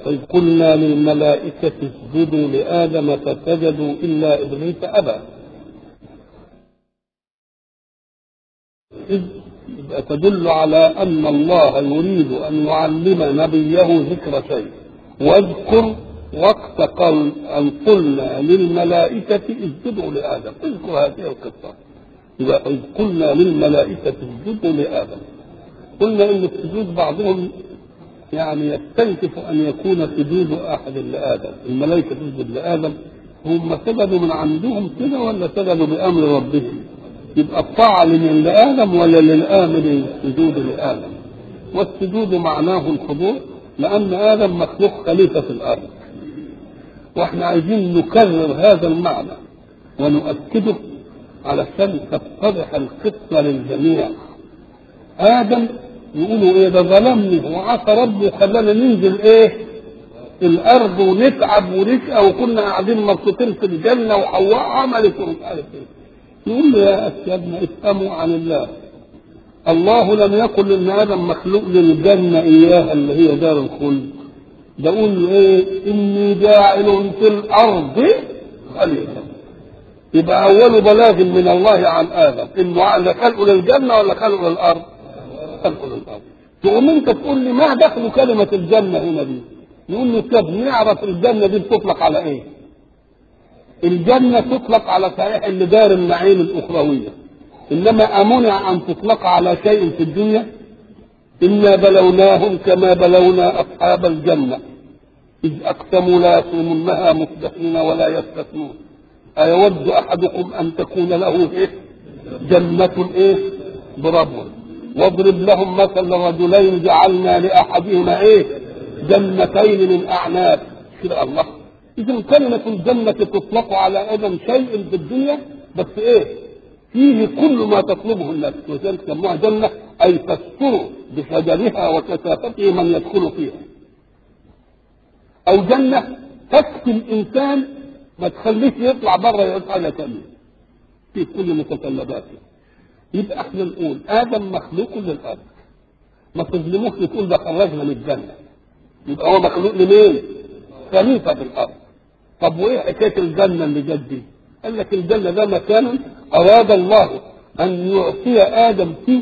وإذ قلنا للملائكة اسجدوا لآدم فسجدوا إلا إبليس أبى إذ تدل على أن الله يريد أن يعلم نبيه ذكر شيء واذكر وقت قال أن قلنا للملائكة اسجدوا لآدم اذكر هذه القصة إذا إذ قلنا للملائكة اسجدوا لآدم قلنا إن السجود بعضهم يعني يستنكف أن يكون سجود أحد لآدم الملائكة تسجد لآدم هم سجدوا من عندهم كده ولا سجدوا بأمر ربهم يبقى الطاعة لمن لآدم ولا للآمر السجود لآدم والسجود معناه الخضوع لأن آدم مخلوق خليفة في الأرض واحنا عايزين نكرر هذا المعنى ونؤكده علشان تتضح القصة للجميع آدم يقولوا ايه ده ظلمني وعصى ربي وخلانا ننزل ايه الارض ونتعب ونشقى وكنا قاعدين مبسوطين في الجنه وحواء عملت ومش عارف ايه يقول له يا اسيادنا افهموا عن الله الله لم يقل ان ادم مخلوق للجنه اياها اللي هي دار الخلد ده قول له ايه اني جاعل في الارض خليفه يبقى اول بلاغ من الله عن ادم انه على خلقه للجنه ولا خلقه للارض؟ خلقه للارض تقوم انت تقول لي ما دخل كلمه الجنه هنا دي؟ يقول له طب نعرف الجنه دي بتطلق على ايه؟ الجنه تطلق على صحيح اللي دار النعيم الاخرويه انما امنع ان تطلق على شيء في الدنيا انا بلوناهم كما بلونا اصحاب الجنه اذ اقسموا لا يصومنها مصبحين ولا يستثنون أيود أحدكم أن تكون له إيه؟ جنة إيه؟ بربوة واضرب لهم مثل رجلين جعلنا لأحدهما إيه؟ جنتين من أعناب كده الله إذا كلمة الجنة تطلق على آدم شيء في الدنيا بس إيه؟ فيه كل ما تطلبه النفس وذلك سموها جنة أي تستر بشجرها وكثافته من يدخل فيها أو جنة تكفي الإنسان ما تخليش يطلع بره يعيش حاجه ثانيه في كل متطلباته يبقى احنا نقول ادم مخلوق للارض ما تظلموش تقول ده خرجنا من الجنه يبقى هو مخلوق لمين؟ خليفه في الارض طب وايه حكايه الجنه اللي جت دي؟ قال لك الجنه ده مكان اراد الله ان يعطي ادم فيه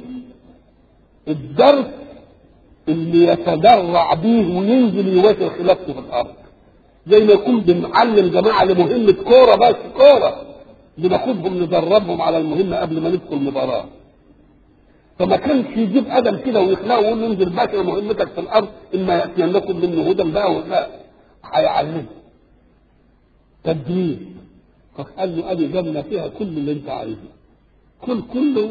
الدرس اللي يتدرع به وينزل يواجه خلافته في الارض زي ما يكون بنعلم جماعه لمهمه كوره بس كوره بناخدهم ندربهم على المهمه قبل ما ندخل المباراه فما كانش يجيب ادم كده ويخلقه ويقول له انزل باشا مهمتك في الارض اما ياتينكم منه هدى بقى ولا هيعلمه تدريب فقال له ادي جنه فيها كل اللي انت عايزه كل كله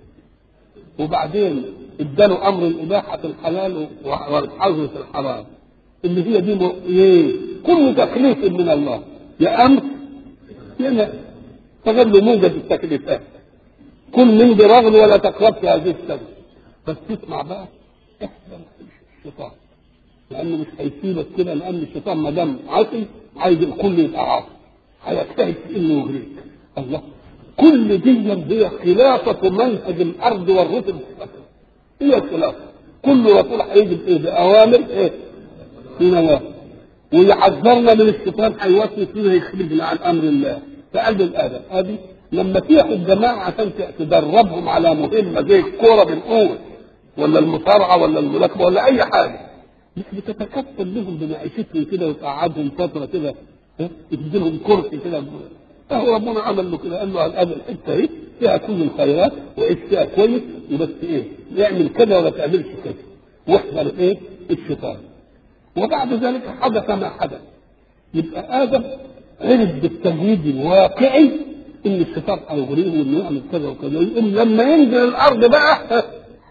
وبعدين اداله امر الاباحه في الحلال والحظر في الحرام اللي هي دي م... ايه كل تكليف من الله يا امر يا لا تغل موجة التكليفات كل من برغم ولا تقربش هذه السنة بس تسمع بقى احذر الشيطان لانه مش هيسيبك كده لان الشيطان ما دام عاصي عايز الكل يبقى عاصي هيجتهد في انه يغريك الله كل دي هي خلافة منهج الارض والرسل هي الخلافة كل رسول هيجي بايه باوامر ايه في نواهي ويحذرنا من الشيطان هيوسوس فينا يخرجنا عن امر الله فقال الادب ادي لما تاخد جماعه عشان تدربهم على مهمه زي الكوره بنقول ولا المصارعه ولا الملاكمه ولا اي حاجه مش بتتكفل لهم بمعيشتهم كده وتقعدهم فتره كده تديلهم كرسي كده فهو ربنا عمل له كده قال له هذه الحته اهي فيها كل الخيرات وعيش فيها كويس وبس ايه اعمل كذا ولا تعملش كذا واحذر ايه الشيطان وبعد ذلك حدث ما حدث يبقى ادم عرف بالتمهيد الواقعي ان الشيطان هيغريه وانه يعمل كذا وكذا يقوم لما ينزل الارض بقى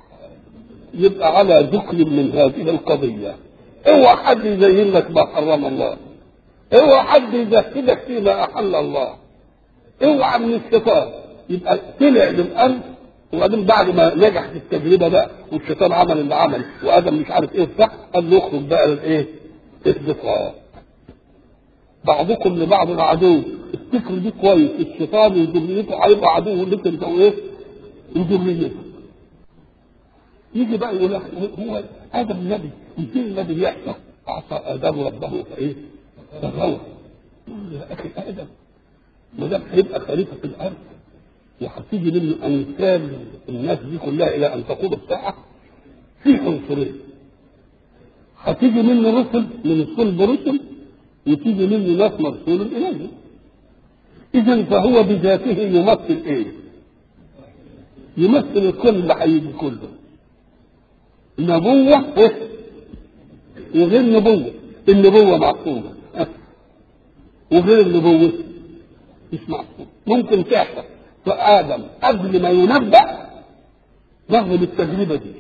يبقى على ذكر من هذه القضيه اوعى حد يزين لك ما حرم الله اوعى حد يزهدك فيما احل الله اوعى من الشيطان يبقى طلع للارض وبعدين بعد ما نجح في التجربه بقى والشيطان عمل اللي عمل وادم مش عارف ايه صح قال له اخرج بقى للايه؟ الدفاع بعضكم لبعض عدو افتكر دي كويس الشيطان وذريته هيبقى عدو لك انت وايه؟ وذريته يجي بقى يقول لك هو ادم نبي ازاي النبي يحصل؟ عصى ادم ربه فايه؟ فغوى يا اخي ادم ما دام هيبقى خليفه في الارض وهتيجي منه امثال الناس دي كلها الى ان تقوم الساعه في عنصرين هتيجي منه رسل من صلب رسل وتيجي منه ناس مرسول اليه اذا فهو بذاته يمثل ايه؟ يمثل الكل اللي هيجي كله نبوة إيه؟ وغير نبوة النبوة معصومة وغير النبوة مش معصوم ممكن تحصل فآدم قبل ما ينبأ مر بالتجربة دي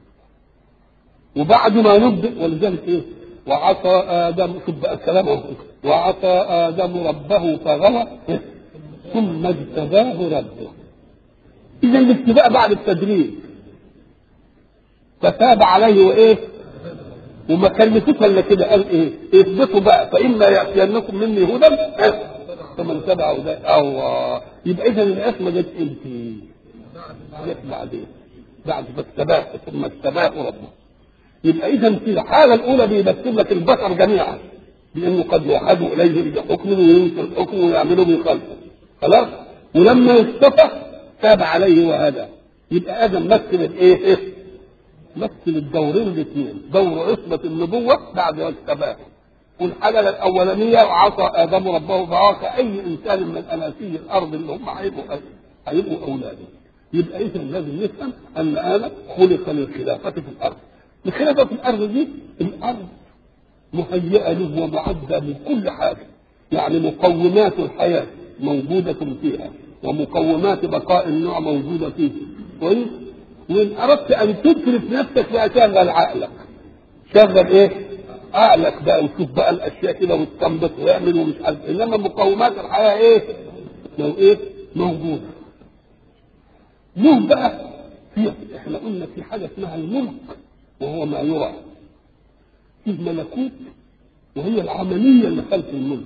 وبعد ما نبدأ ولذلك ايه وعصى آدم شوف بقى كلامه وعصى آدم ربه فغوى إيه؟ ثم اجتباه ربه إذا الاتباع بعد التدريب فتاب عليه وإيه؟ وما كلفتوش الا كده قال ايه؟ اثبتوا بقى فاما ياتينكم مني هدى فمن تبع هدى الله يبقى اذا الاسم جت امتى؟ جت بعدين بعد ما اجتباه ثم اجتباه ربه يبقى اذا في الحاله الاولى بيمثل لك البشر جميعا لانه قد يوحدوا اليه بحكم وينكر الحكم ويعملوا بخلقه خلاص ولما يصطفى تاب عليه وهدى يبقى ادم مثل الايه؟ إيه؟ مثل الدورين الاثنين دور عصمة النبوة بعد اجتباه والحلقة الأولانية عصى آدم ربه فعاصى أي إنسان من أناسي الأرض اللي هم هيبقوا هيبقوا أولاده يبقى إذا لازم نفهم أن آدم خلق للخلافة في الأرض الخلافة في الأرض دي الأرض مهيئة له ومعدة من كل حاجة يعني مقومات الحياة موجودة فيها ومقومات بقاء النوع موجودة فيه كويس وإن أردت أن تترك نفسك بقى شغل عقلك شغل إيه؟ عقلك بقى وشوف بقى الأشياء كده وتستنبط ويعمل ومش عارف إنما مقومات الحياة إيه؟ لو إيه؟ موجودة له بقى في إحنا قلنا في حاجة اسمها الملك وهو ما يرى في ملكوت وهي العملية اللي خلف الملك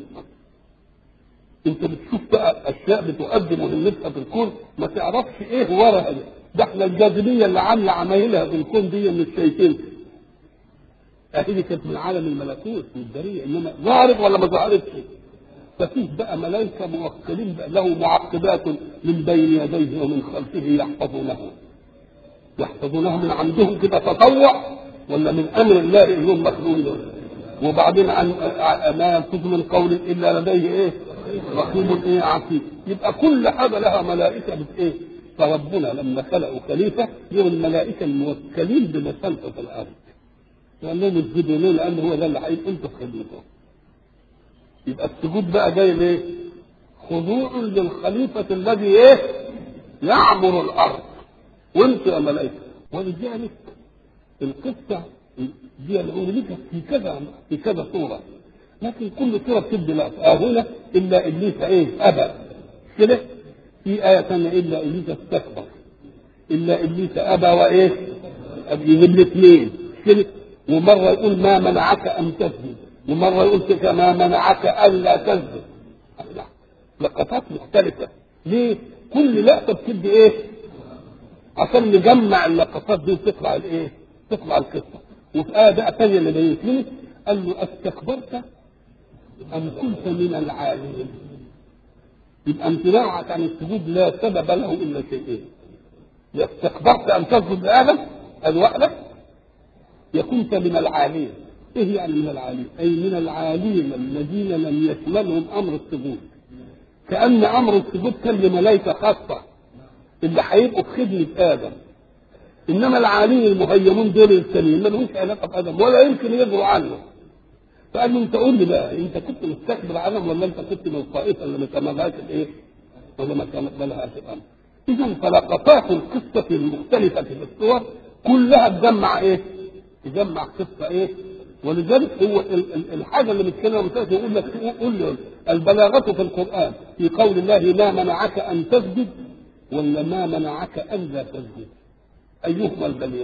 انت بتشوف بقى اشياء بتؤدي مهمتها في الكون ما تعرفش ايه وراها ده ده احنا الجاذبيه اللي عامله عمايلها في الكون دي مش شايفينها اهي دي كانت من عالم الملكوت من البريه انما ظهرت ولا ما ظهرتش ففيه بقى ملائكه موكلين بقى له معقبات من بين يديه ومن خلفه يحفظونه يحفظونه من عندهم كده تطوع ولا من امر الله انهم مخلوقين وبعدين عن ما يلفظ من قول الا لديه ايه رقيب ايه عتيد يبقى كل حاجه لها ملائكه بت ايه فربنا لما خلقوا خليفه يوم الملائكه الموكلين بمسالته في الارض وقال لهم اسجدوا له لان هو ده اللي هيبقى انتوا خليفه يبقى السجود بقى جاي ليه؟ خضوع للخليفه الذي ايه؟ يعمر الارض وانتوا يا ملائكه ولذلك القصه دي الأولى في كذا في كذا صوره لكن كل صورة بتبدي لا هنا إلا إبليس إيه أبى كده في آية ثانية إلا إبليس استكبر إلا إبليس أبى وإيه يجيب لي اثنين كده ومرة يقول ما منعك أن تسجد ومرة يقول كده ما منعك ألا تسجد لقطات مختلفة ليه؟ كل لقطة بتدي إيه؟ عشان نجمع اللقطات دي وتطلع الإيه؟ تطلع القصة وفي آية بقى ثانية اللي بينت لي قال له استكبرت أم كنت من العالمين يبقى امتناعك عن السجود لا سبب له إلا شيئين يا استكبرت أن تسجد لآدم أذوق لك يا كنت من العالين إيه يعني من العالين؟ أي من العالين الذين لم يشملهم أمر السجود كأن أمر السجود كان لملائكة خاصة اللي هيبقوا في خدمة آدم إنما العالين المهيمون دول التانيين ما لهمش علاقة بآدم ولا يمكن يجروا عنه فقال له انت قول لي بقى انت كنت مستكبر عنهم ولا انت كنت من الطائفه اللي ما تملهاش الايه؟ ولا ما تملهاش الامر. اذا فلقطات القصه المختلفه في الصور كلها تجمع ايه؟ تجمع قصه ايه؟ ولذلك هو الحاجه اللي بيتكلم عنها يقول لك قول لي البلاغه في القران في قول الله ما منعك ان تسجد ولا ما منعك ان لا تسجد؟ ايهما البليغ؟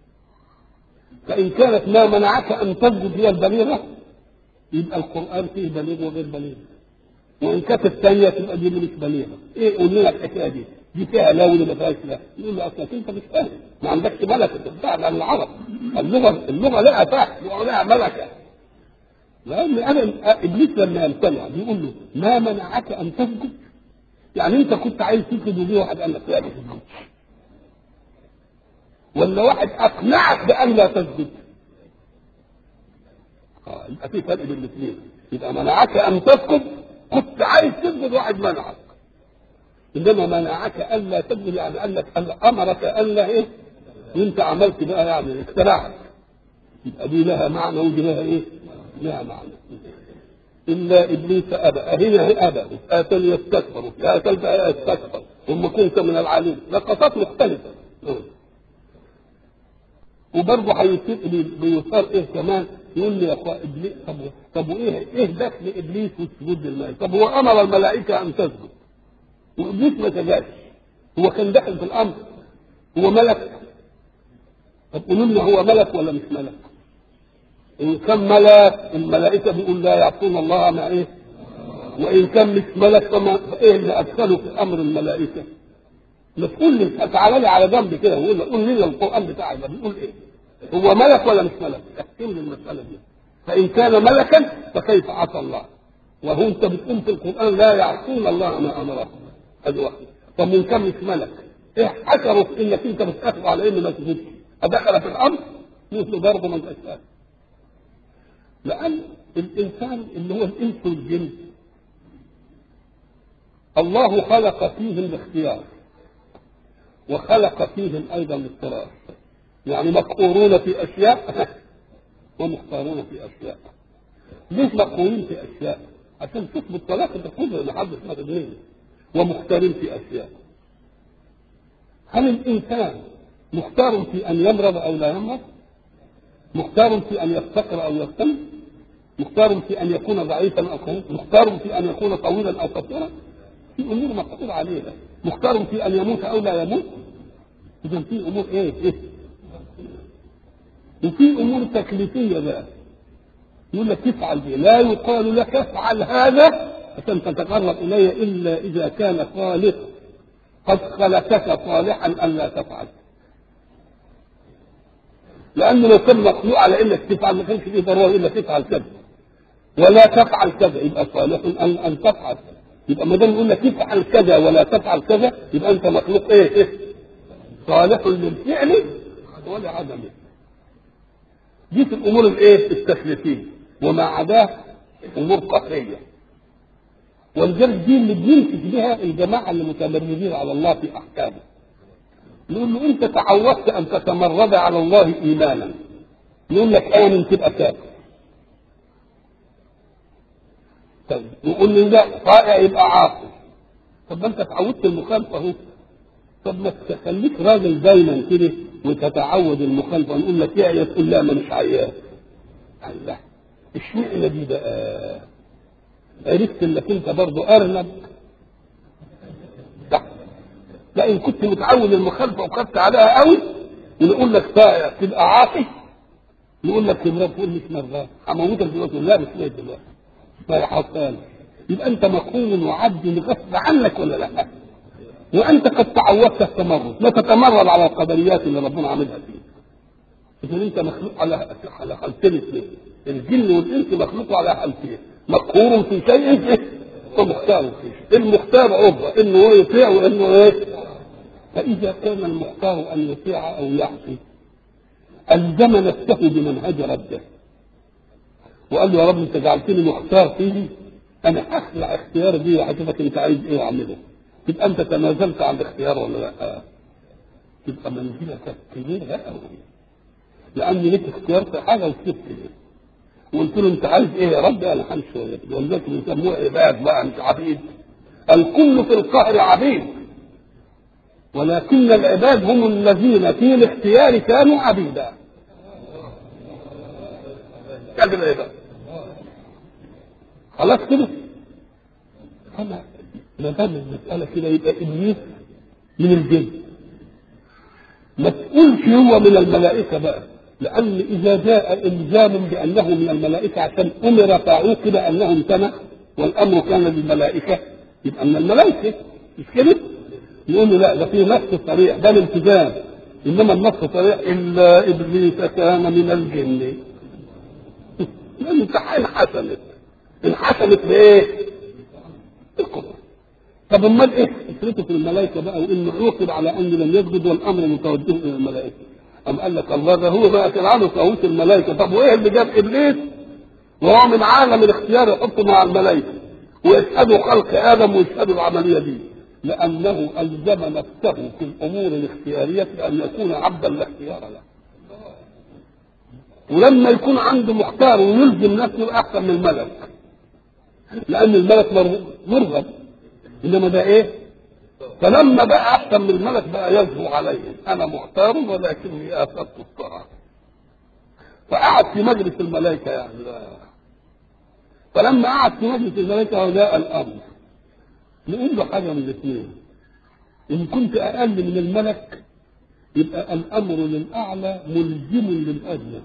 فان كانت ما منعك ان تسجد هي البليغه يبقى القرآن فيه بليغ وغير بليغ وإن كانت الثانية تبقى دي مش بليغة إيه قول لنا الحكاية دي دي فيها لا ولا ما فيهاش لا يقول له أصلك أنت مش فاهم ما عندكش ملكة تتبع عن العرب اللغة اللغة لها فهم اللغة لها ملكة لان انا ابليس لما يمتنع بيقول له ما منعك ان تسجد يعني انت كنت عايز تسجد وجه واحد قال لك لا ما تسجدش ولا واحد اقنعك بان لا تسجد اه يبقى في فرق بين الاثنين يبقى منعك ان تسجد كنت عايز تسجد واحد منعك انما منعك الا تسجد يعني قال لك امرك الا ايه وانت عملت بقى يعني اخترعت يبقى دي لها معنى ودي لها ايه؟ لها معنى الا ابليس ابى هنا هي ابى اتى يستكبر اكلت يستكبر ثم كنت من العالين لقطات مختلفه وبرضه هيصير بيصار ايه كمان يقول لي يا اخوان ابليس طب طب وايه ايه دخل ابليس والسجود للملائكه؟ طب هو امر الملائكه ان تسجد وابليس ما سجدش هو كان داخل في الامر هو ملك طب قولوا لنا هو ملك ولا مش ملك؟ إن كان ملك الملائكة بيقول لا يعصون الله ما إيه؟ وإن كان مش ملك فما إيه اللي أدخله في أمر الملائكة؟ ما تقول لي تعالى لي على جنب كده وقول قول لي القرآن بتاعي ده بيقول إيه؟ هو ملك ولا مش ملك؟ احكم لي المسألة دي. فإن كان ملكا فكيف عصى الله؟ وهو أنت بتقول في القرآن لا يعصون الله ما أمرهم. هذه واحدة. طب إن كان مش ملك إيه حشروا في إنك أنت بتأخذ على إن ما تسجدش؟ أدخل في الأمر؟ مثل برضه ما أنت لأن الإنسان اللي هو الإنس والجن الله خلق فيهم الاختيار وخلق فيهم أيضا الاضطرار يعني مقهورون في أشياء ومختارون في أشياء ليش مقهورين في أشياء؟ عشان تثبت طلاق تكون لحد ما تدرين ومختارين في أشياء هل الإنسان مختار في أن يمرض أو لا يمرض؟ مختار في ان يفتقر او يغتنم مختار في ان يكون ضعيفا او قويا مختار في ان يكون طويلا او قصيرا في امور مقصور عليها مختار في ان يموت او لا يموت اذا في امور ايه ايه وفي امور تكليفيه بقى يقول لك افعل دي لا يقال لك افعل هذا عشان تتقرب الي الا اذا كان خالق قد خلقك صالحا الا تفعل لانه لو كان مخلوق على انك تفعل ما كانش فيه ضروره الا تفعل كذا ولا تفعل كذا يبقى صالح ان ان تفعل يبقى ما دام يقول لك افعل كذا ولا تفعل كذا يبقى انت مخلوق ايه ايه صالح للفعل ولا عدمه دي في الامور الايه التكليفيه وما عداه امور قهريه ولذلك دي اللي بيمسك بها الجماعه اللي متمردين على الله في احكامه نقول له انت تعودت ان تتمرد على الله ايمانا يقول لك امن تبقى كافر طيب نقول له لا طائع يبقى عاصي طب ما انت تعودت المخالفه اهو طب ما تخليك راجل دايما كده وتتعود المخالفه نقول لك يا تقول لا ما مش عيان الله اشمعنى دي بقى عرفت انك انت برضه ارنب لان كنت متعود المخالفه وخدت عليها قوي ونقول لك طائع تبقى عاصي نقول لك تمرض تقول مش مرضى هموتك دلوقتي لا مش ميت دلوقتي طائع حصان يبقى انت مقهور وعبد غصب عنك ولا لا؟ وانت قد تعودت التمرد لا تتمرد على القدريات اللي ربنا عاملها فيك اذا انت مخلوق على على حالتين اثنين الجن والانس مخلوق على حالتين مقهور في شيء ومختار في شيء المختار عرضه انه هو يطيع وانه ايه فاذا كان المختار ان يطيع او يعصي الزم نفسه بمنهج ربه وقال له يا رب انت جعلتني مختار فيه انا اخلع اختيار دي وهشوفك انت عايز ايه واعمله تبقى انت تنازلت عن الاختيار ولا لا؟ تبقى منزلتك كبيره قوي لان ليك اختيار في حاجه وسبت ليه وقلت له انت عايز ايه يا رب انا همشي ولذلك بيسموه عباد بقى مش عبيد الكل في القهر عبيد ولكن العباد هم الذين في الاختيار كانوا عبيدا كذب العباد خلاص كده فما ما دام المسألة كده يبقى إبليس من الجن ما تقولش هو من الملائكة بقى لأن إذا جاء إلزام بأنه من الملائكة عشان أمر فعوقب أنه امتنع والأمر كان للملائكة يبقى من الملائكة مش كده؟ يقول له لا ده في نص صريح ده الالتزام إنما النص صريح إلا إبليس كان من الجن لان انحسمت انحسمت بايه؟ القدره طب امال ايه فكرته في الملائكه بقى وانه عوقب على انه لم يسجد والامر متوجه الى الملائكه أم قال لك الله ده هو بقى كان عنده طاووس الملائكه طب وايه اللي جاب ابليس وهو من عالم الاختيار يحطه مع الملائكه ويشهدوا خلق ادم ويشهدوا العمليه دي لانه الزم نفسه في الامور الاختياريه بان يكون عبدا لا اختيار له ولما يكون عنده مختار ويلزم نفسه احسن من الملك لان الملك مرغب انما ده ايه فلما بقى احسن من الملك بقى يزهو عليهم انا مختار ولكني اثرت الطاعه فقعد في مجلس الملائكه يعني لا. فلما قعد في مجلس الملائكه وجاء الامر نقول له حاجه من الاثنين ان كنت اقل من الملك يبقى الامر للاعلى ملزم للادنى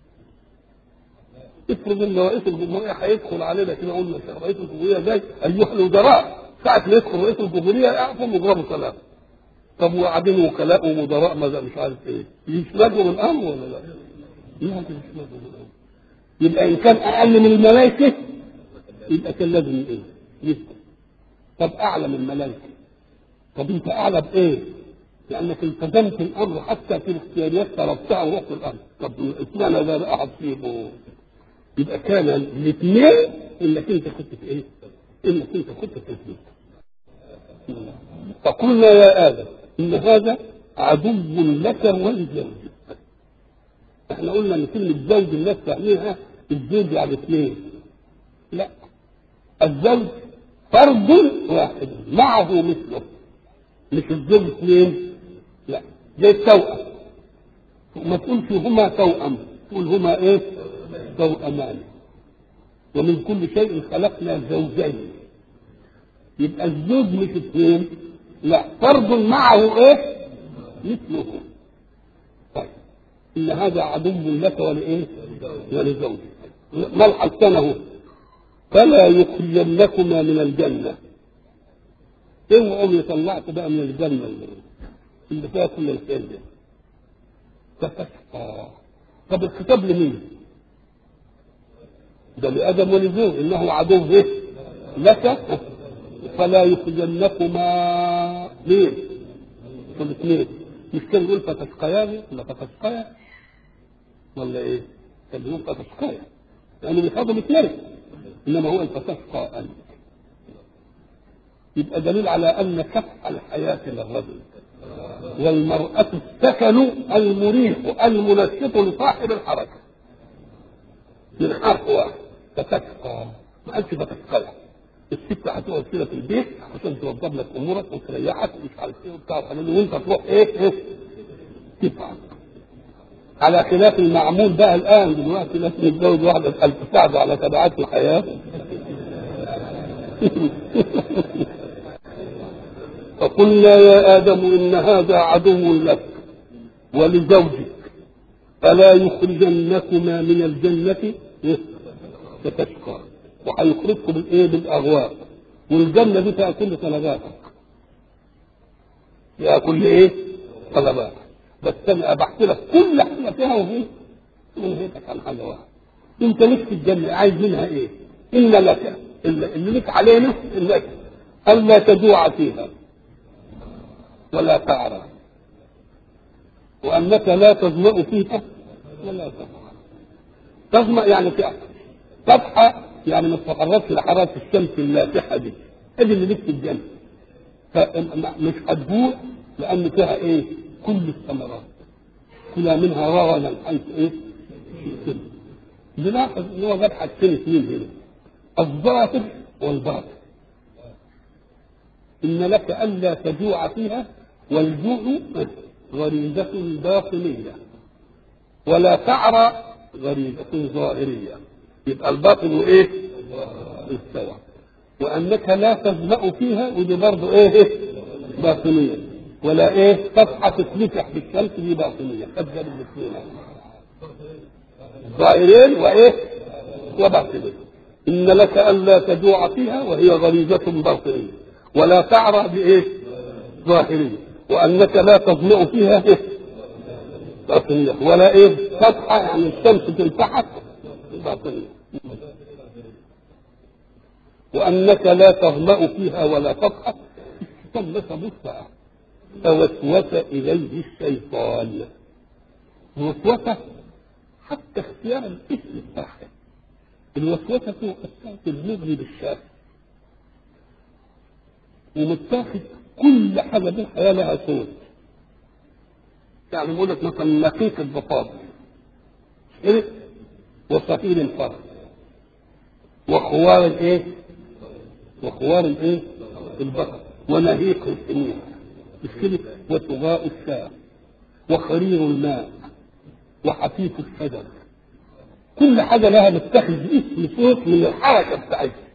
افرض ان رئيس الجمهوريه هيدخل علينا كده قلنا رئيس الجمهوريه جاي ايها الوزراء ساعة ما يدخل رئيس الجمهورية يقفوا يضربوا سلام طب وبعدين وكلاء ومدراء ماذا مش عارف ايه يشملوا من الامر ولا لا؟ لا يشملوا من الامر يبقى ان كان اقل من الملائكه يبقى كان لازم ايه؟ يسكت طب اعلى من الملائكه طب انت اعلى بايه؟ لانك التزمت الامر حتى في الاختياريات طلبتها ورحت الامر طب اشمعنى ده بقى اقعد فيه يبقى كان الاثنين انك انت كنت في ايه؟ انك انت كنت تثبت فقلنا يا ادم ان هذا عدو لك ولزوجك احنا قلنا ان كلمه زوج الناس فاهمينها الزوج يعني اثنين لا الزوج فرد واحد معه مثله مش الزوج اثنين لا زي التوأم ما تقولش هما توأم تقول هما ايه توأمان ومن كل شيء خلقنا زوجين يبقى الزوج مش اثنين لا فرد معه ايه مثله طيب ان هذا عدو لك ولايه ولزوجك ما الحسنه فلا يخرجنكما من الجنه اوعوا يطلعك بقى من الجنه اللي فيها كل الخير ده فتشقى طب الخطاب لمين؟ ده لادم ولزوج انه عدو به لك فلا يخرجنكما ليه؟ الاثنين مش كان يقول فتشقيان ولا فتشقيا ولا ايه؟ كان يقول فتشقيا لانه بيخاطب اثنين انما هو فتشقى انت يبقى دليل على ان كفح الحياه للرجل والمرأة السكن المريح المنشط لصاحب الحركة من حرف واحد فتشقى ما قالش فتشقى الست هتقعد كده في البيت عشان توضب لك امورك وتريحك ومش عارف ايه وبتاع وانت تروح ايه ايه تفعل على خلاف المعمول بقى الان دلوقتي ناس يتجوز واحده بألف تساعده على تبعات الحياه فقلنا يا ادم ان هذا عدو لك ولزوجك فلا يخرجنكما من الجنه فتشقى وهيخرجكم بالايه بالاغواء والجنه دي فيها كل طلباتك فيها كل ايه طلباتك بس انا ابحت لك كل حاجه فيها وهي ونهيتك عن حاجه واحده انت لك في الجنه عايز منها ايه ان لك اللي لك علينا انك الا تجوع فيها ولا تعرى وانك لا تظمأ فيها ولا تضحى تظمأ يعني تأكل تضحى يعني ما تتعرضش لحراره الشمس اللافحه دي ادي اللي لك في الجنه فمش هتجوع لان فيها ايه كل الثمرات كلها منها رغدا حيث ايه نلاحظ ان هو جاب حاجتين اثنين هنا الظاهر والباطن ان لك الا تجوع فيها والجوع غريزة باطنية ولا تعرى غريزة ظاهرية يبقى الباطن ايه؟ استوى وانك لا تظمأ فيها ودي برضه ايه؟ باطنية ولا ايه؟ صفحة تتمسح بالشمس دي باطنية كذب الاثنين ظاهرين وايه؟ وباطنين ان لك الا تجوع فيها وهي غريزة باطنية ولا تعرى بايه؟ ظاهرية وانك لا تظمأ فيها ايه؟ باطنية ولا ايه؟ صفحة يعني الشمس تلتحق باطنية وأنك لا تظمأ فيها ولا تضحك ثبت بصها فوسوس إليه الشيطان الوسوسة حتى اختيار الاسم الصح الوسوسة هو الصوت المغري بالشاف ومتاخد كل حاجة بالحياة لها صوت يعني بيقول لك مثلا نقيق الضفادع إيه؟ وصفير الفرد وخوار الايه؟ وخوار الايه؟ البقر ونهيق السميع مش كده؟ وسغاء الشاة وخرير الماء وحفيف الشجر كل حاجة لها متخذ اسم صوت من الحركة بتاعتها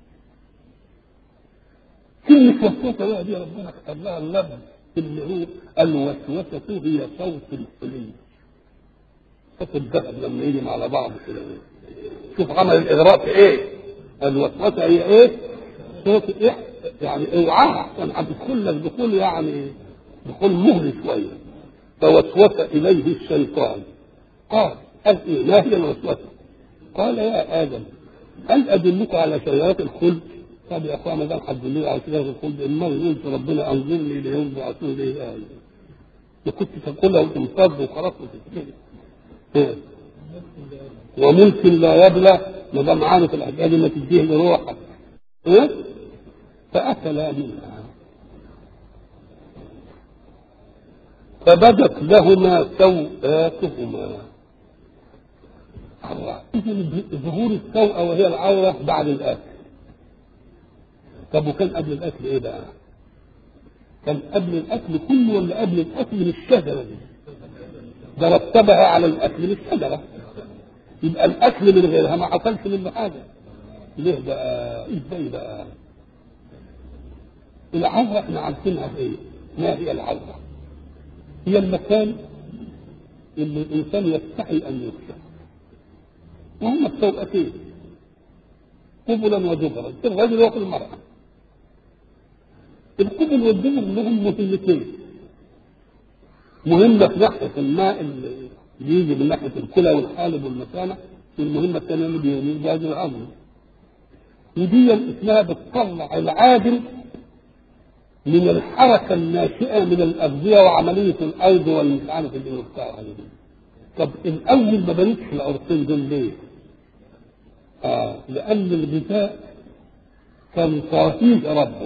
كلمة وسوسة بقى دي ربنا كتب لها اللفظ اللي هو الوسوسة هي صوت الحلي صوت الذهب لما يجي على بعض كده شوف عمل الإغراء في إيه الوسوسة هي إيه صوت إيه يعني اوعاها عشان هتدخل لك دخول يعني دخول مهلي شوية فوسوس إليه الشيطان قال قال إيه ما هي الوسوسة قال يا آدم هل أدلك على شجرات الخلد طب يا اخوان ما دام هتدلني على شجره الخلد المرء يقول ربنا انظرني ليوم يبعثون اليه آية ما كنت تقولها وتنفض وخلاص وتتكلم وملك لا يبلى ما دام عارف الحكايه دي ما تديه لروحك إيه؟ فاكلا منها فبدت لهما سوآتهما إذا ظهور السوءة وهي العورة بعد الآكل طب وكان قبل الاكل ايه بقى؟ كان قبل الاكل كله ولا قبل الاكل من الشجره دي؟ ده رتبها على الاكل من الشجره يبقى الاكل من غيرها ما حصلش منه حاجه ليه بقى؟ ازاي بقى؟ العوره احنا عارفينها ايه؟ ما هي العوره؟ هي المكان اللي الانسان يستحي ان يكشف وهم السوءتين قبلا ودبرا الرجل وفي المرأة القبل والدبر لهم مهمتين مهمة في ناحية الماء اللي يجي من ناحية الكلى والحالب والمثانة والمهمة الثانية اللي بيجي العظم ودي اسمها بتطلع العادل من الحركة الناشئة من الأغذية وعملية الأيض والمش عارف اللي بتاعها دي طب الأول ما بنيتش العرقين دول ليه؟ آه لأن الغذاء كان طاهيه ربه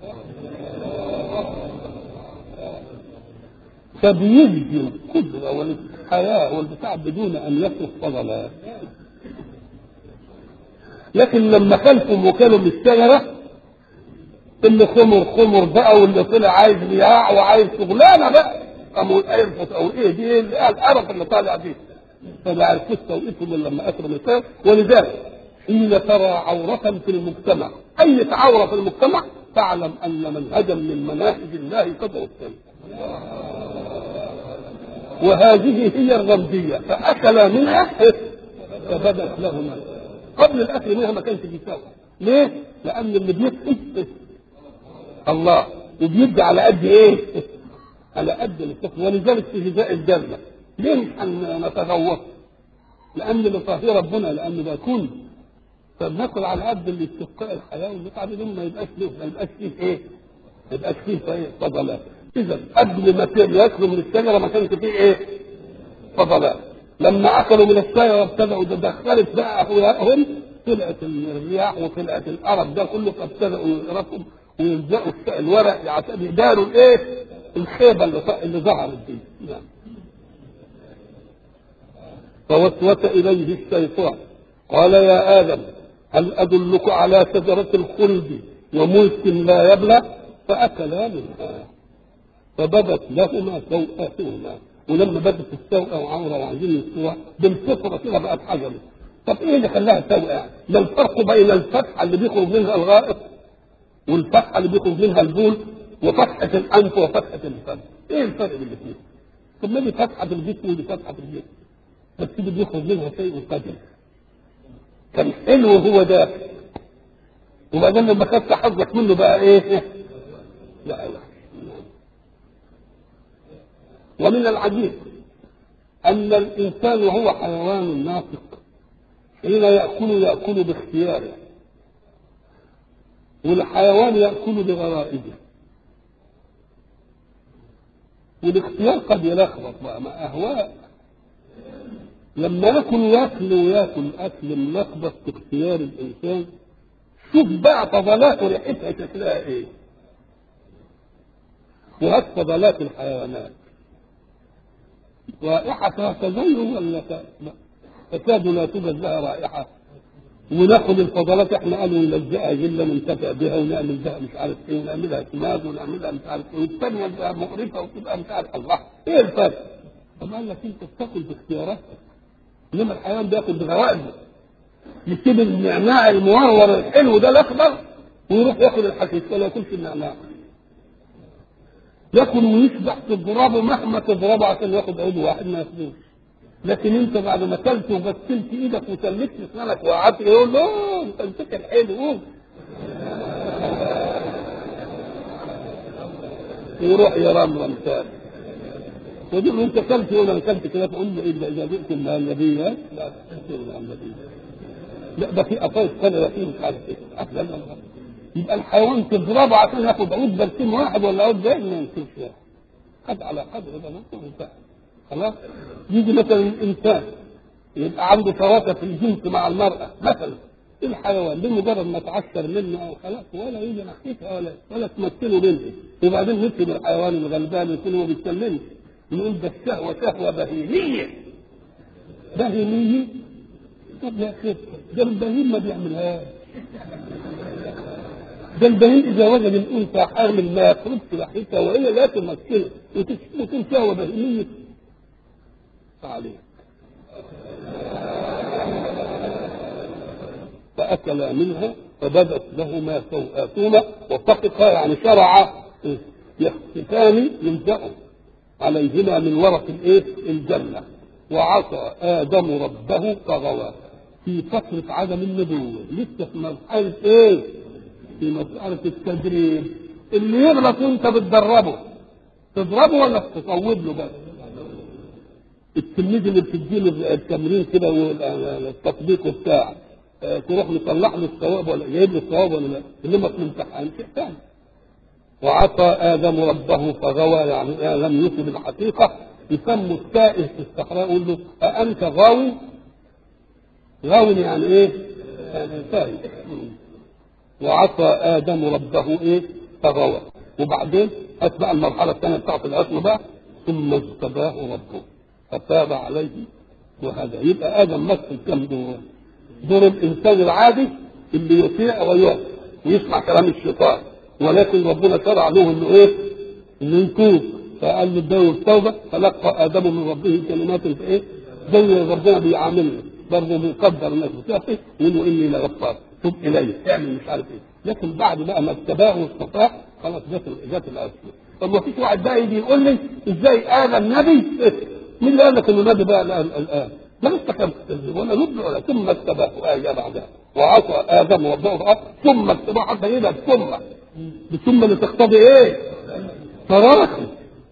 فبيجدي القدرة والحياة والبتاع بدون أن يصرف فضلا لكن لما خلفوا وكانوا من الشجرة اللي خمر خمر بقى واللي طلع عايز رياع وعايز شغلانة بقى قاموا يرفض أو إيه دي إيه القرف اللي طالع دي فما عرفوش توقيتهم إلا لما أكرم الإنسان ولذلك حين ترى عورة في المجتمع أي عورة في المجتمع فاعلم أن منهجا من مناهج الله قد أرسل وهذه هي الرمزية فأكل منها فبدت لهما قبل الأكل منها ما كانش بيساوي ليه؟ لأن اللي بيكتب الله وبيدي على قد إيه؟ على قد الكفر ولذلك في غذاء الجنة ليه مش هنتغوط؟ لأن اللي طاهي ربنا لأن ده كن فبناكل على قد اللي استبقاء الحياه والمتعه بدون ما يبقاش له ما يبقاش فيه ايه؟ ما يبقاش فيه فضلات. اذا قبل ما ياكلوا من الشجره ما كانش فيه ايه؟ فضلات. لما اكلوا من الشجره ابتدأوا دخلت بقى هؤلاءهم طلعت الرياح وطلعت القرف ده كله فابتدأوا يقرفوا ويلزقوا الورق عشان يداروا الايه؟ الخيبه اللي, اللي ظهرت دي. نعم. فوسوس اليه الشيطان قال يا ادم هل أدلك على شجرة الخلد وملك لا يبلى فأكلا منها فبدت لهما سوءاتهما ولما بدت السوءة وعورة وعايزين يسوها بالفطرة كده بقت حجر طب ايه اللي خلاها سوءة يعني؟ ما الفرق بين الفتحة اللي بيخرج منها الغائط والفتحة اللي بيخرج منها البول وفتحة الأنف وفتحة الفم ايه الفرق بين الاثنين؟ طب ما دي فتحة في الجسم ودي فتحة في الجسم بس دي بيخرج منها شيء قدر كان حلو وهو داخل وبعدين لما خدت حظك منه بقى ايه؟ لا لا ومن العجيب ان الانسان وهو حيوان ناطق حين يأكل يأكل باختياره والحيوان يأكل بغرائزه والاختيار قد يلخبط بقى مع أهواء لما ياكل ياكل وياكل أكل ملخبط باختيار الإنسان شوف بقى فضلات ريحتها شكلها إيه وهات فضلات الحيوانات رائحتها تزين ولا تكاد لا توجد لها رائحة وناخد الفضلات احنا قالوا نلزقها جله ننتفع بها ونعمل بها مش عارف ايه ونعملها سماد ونعملها مش عارف ايه والثانيه تبقى مقرفه وتبقى مش عارف الله ايه الفرق؟ طب قال لك انت بتاكل باختياراتك انما الحيوان بياكل بغرائزه يسيب النعناع المورور الحلو ده الاخضر ويروح ياكل الحشيش ولا ياكلش النعناع ياكل ويشبع تضربه مهما تضربه عشان ياخد عود واحد ما ياخدوش لكن انت بعد ما اكلت وغسلت ايدك وسلكت اسنانك وقعدت يقول له انت امسك الحلو قوم ويروح يرمرم تاني ويقول له انت اكلت يقول انا اكلت كده تقول له ايه ده اذا جئت مع النبي لا تحسن مع النبي لا ده في قفايز ثانيه فيه مش عارف ايه لا لا لا يبقى الحيوان تضربه عشان ياخد عود برسيم واحد ولا عود ده ما يمكنش قد على قدر ده ممكن ينفع خلاص يجي مثلا الانسان يبقى عنده شراكه في الجنس مع المراه مثلا الحيوان بمجرد ما تعشر منه او خلاص ولا يجي ناحيتها ولا ولا تمثله منه وبعدين نسيب الحيوان الغلبان يكون ما بيتكلمش نقول ده الشهوه شهوه بهيميه بهيميه طب يا اخي ده البهيم ما بيعملهاش ده البهيم اذا وجد الانثى حامل ما يخرجش ناحيتها وهي لا تمثله وتكون شهوه بهيميه عليه فأكلا منها فبدت لهما سوآتهما وطفقا يعني شرعا يخسفان يلزأ عليهما من ورق الايه؟ الجنة وعصى آدم ربه فغوى في فترة عدم النبوة لسه في مرحلة ايه؟ في مسألة التدريب اللي يغلط انت بتدربه تضربه ولا تصوب له بس التلميذ اللي بتديله التمرين كده والتطبيق وبتاع تروح مطلع له الثواب ولا جايب له الثواب ولا لا انما في الامتحان شيء ثاني وعصى ادم ربه فغوى يعني لم يصب الحقيقه يسموا التائه في الصحراء يقول له أأنت غاوي؟ غاوي يعني ايه؟ يعني تائه وعصى ادم ربه ايه؟ فغوى وبعدين اتبع المرحله الثانيه بتاعت العصمه بقى ثم اجتباه ربه فتاب عليه وهذا يبقى ادم مثل كم دور دور الانسان العادي اللي يطيع ويعصي ويسمع كلام الشيطان ولكن ربنا شرع له انه ايه؟ انه يتوب فقال له اداه التوبه فلقى ادم من ربه كلمات في ايه؟ زي ربنا بيعاملنا برضه بيقدر الناس بتاعته يقول له اني لغفار تب الي اعمل مش عارف ايه لكن بعد بقى ما اتباه واستطاع خلاص جت جت الاسماء طب ما فيش واحد بقى يجي يقول لي ازاي ادم نبي مين اللي قال لك انه نبي بقى الان؟ ما لسه كان ولا نبي ولا ثم اتباه ايه بعدها وعصى ادم ربه ثم اتباع حتى ايه ثم ثم اللي تقتضي ايه؟ تراخي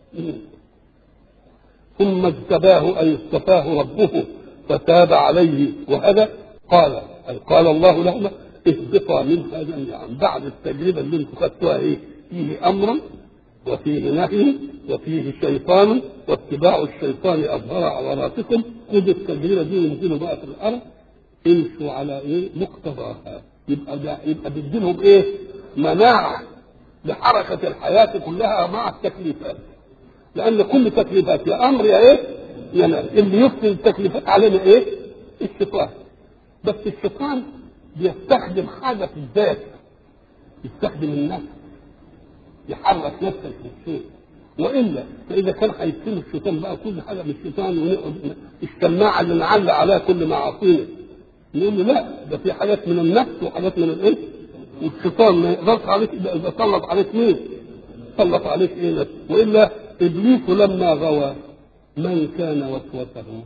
ثم اجتباه اي اصطفاه ربه فتاب عليه وهذا قال اي قال الله لهما اهبطا منها جميعا بعد التجربه اللي انتم خدتوها ايه؟ فيه امرا وفيه نهي وفيه شيطان واتباع الشيطان اظهر عوراتكم خذوا التجربه دي وانزلوا بقى في الارض امشوا على ايه؟ مقتضاها يبقى ده يبقى بيديلهم ايه؟ مناعه لحركه الحياه كلها مع التكليفات لان كل تكليفات يا امر يا ايه؟ يعني اللي يفصل التكليفات علينا ايه؟ الشيطان بس الشيطان بيستخدم حاجه في الذات يستخدم النفس يحرك نفسك في الشيء والا فاذا كان هيتم الشيطان بقى كل حاجه من الشيطان الشماعه اللي نعلق عليها كل معاصينا نقول له لا ده في حاجات من النفس وحاجات من الايه؟ والشيطان ما يقدرش عليك اذا سلط عليك مين؟ سلط عليك ايه نفسه والا ابليس لما غوى من كان وسوسه؟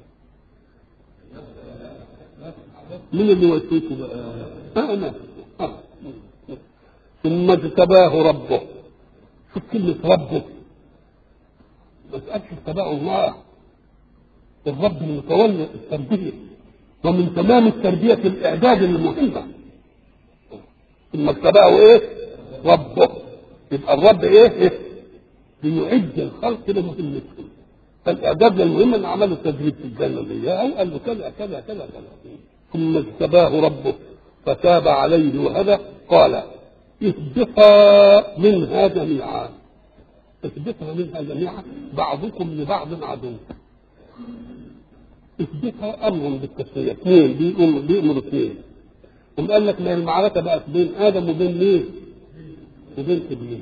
من اللي وسوسه بقى؟ انا آه. ثم اجتباه ربه شوف كلمة ربه ما تقالش اتباع الله الرب المتولي التربية ومن تمام التربية الإعداد المهمة ثم اتبعه إيه؟ ربه يبقى الرب إيه؟ إيه؟ ليعد الخلق لمهمتهم فالإعداد للمهمة إن عملوا تدريب في الجنة اللي هي قال له كذا كذا كذا كذا ثم اجتباه ربه فتاب عليه وهدى قال اهبطا منها جميعا اهبطا منها جميعا بعضكم لبعض عدو اهبطها امر بالتسويه اثنين بيأمر بيأمر اثنين ثم قال لك ما المعركه بقت بين ادم وبين مين؟ وبين ابليس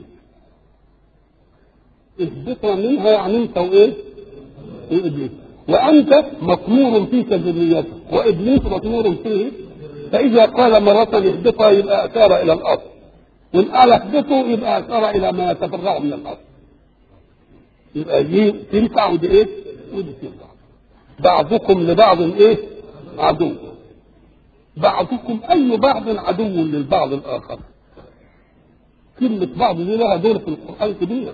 اهبطا منها يعني انت وايه؟ وابليس وانت مطمور فيك ذريتك وابليس مطمور فيه فاذا قال مره اهبطا يبقى اشار الى الاصل وان قال اهبطوا يبقى اشار الى ما يتفرع من الاصل يبقى دي تنفع ودي ايه؟ ودي تنفع بعضكم لبعض ايه؟ عدو بعضكم اي بعض عدو للبعض الاخر كلمة بعض دي لها دور في القرآن كبير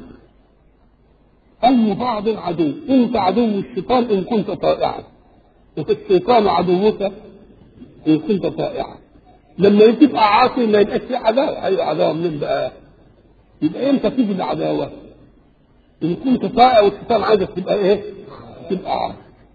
أي بعض عدو أنت عدو الشيطان إن كنت طائعا والشيطان عدوك إن كنت طائعا لما تبقى عاصي ما يبقاش في عداوة أي عداوة منين بقى؟ يبقى إمتى تيجي العداوة؟ إن كنت طائع والشيطان عايزك تبقى إيه؟ تبقى عاصي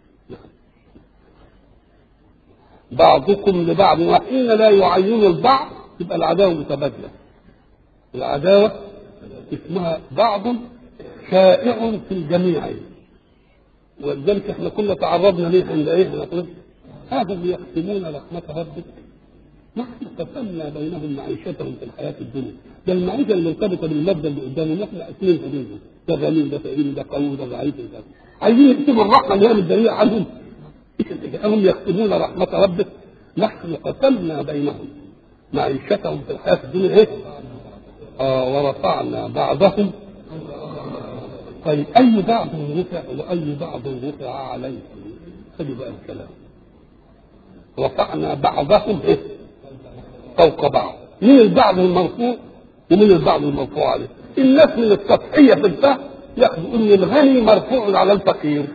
بعضكم لبعض وحين لا يعين البعض تبقى العداوة متبادلة العداوة اسمها بعض شائع في الجميع ولذلك احنا كنا تعرضنا ليه عند ايه نقول هذا اللي يقسمون رحمة ربك نحن قسمنا بينهم معيشتهم في الحياة الدنيا ده المعيشة المرتبطة بالمادة اللي قدامنا احنا قاسمين حدودهم ده غني ده فقير ده قوي ده ضعيف ده عايزين يكتبوا الرحمة اللي هي متدارية عنهم هم يقسمون رحمة ربك نحن قسمنا بينهم معيشتهم في الحياة الدنيا ايه؟ آه ورفعنا بعضهم طيب أي بعض رفع وأي بعض رفع عليه خلي بقى الكلام رفعنا بعضهم إيه؟ فوق بعض من البعض المرفوع ومن البعض المرفوع عليه الناس من السطحية في الفهم ياخذوا ان الغني مرفوع على الفقير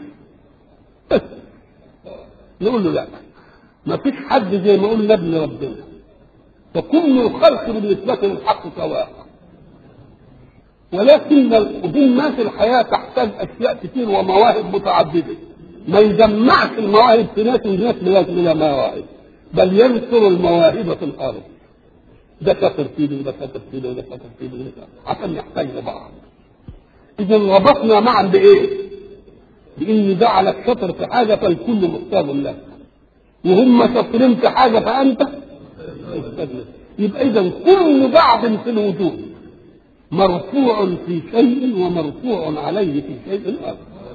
نقول له لا ما فيش حد زي ما قلنا ابن ربنا فكل الخلق بالنسبة للحق سواء ولكن الظلمات الحياة تحتاج أشياء كتير ومواهب متعددة ما يجمعش المواهب في ناس وناس بلا مواهب بل ينشر المواهب في الأرض ده شاطر فيه وده شاطر فيه وده شاطر فيه وده عشان يحتاج لبعض إذا ربطنا معا بإيه؟ بإن جعلك شاطر في حاجة فالكل محتاج لك وهم شاطرين في حاجة فأنت محتاج لك يبقى إذا كل بعض في الوجود مرفوع في شيء ومرفوع عليه في شيء آخر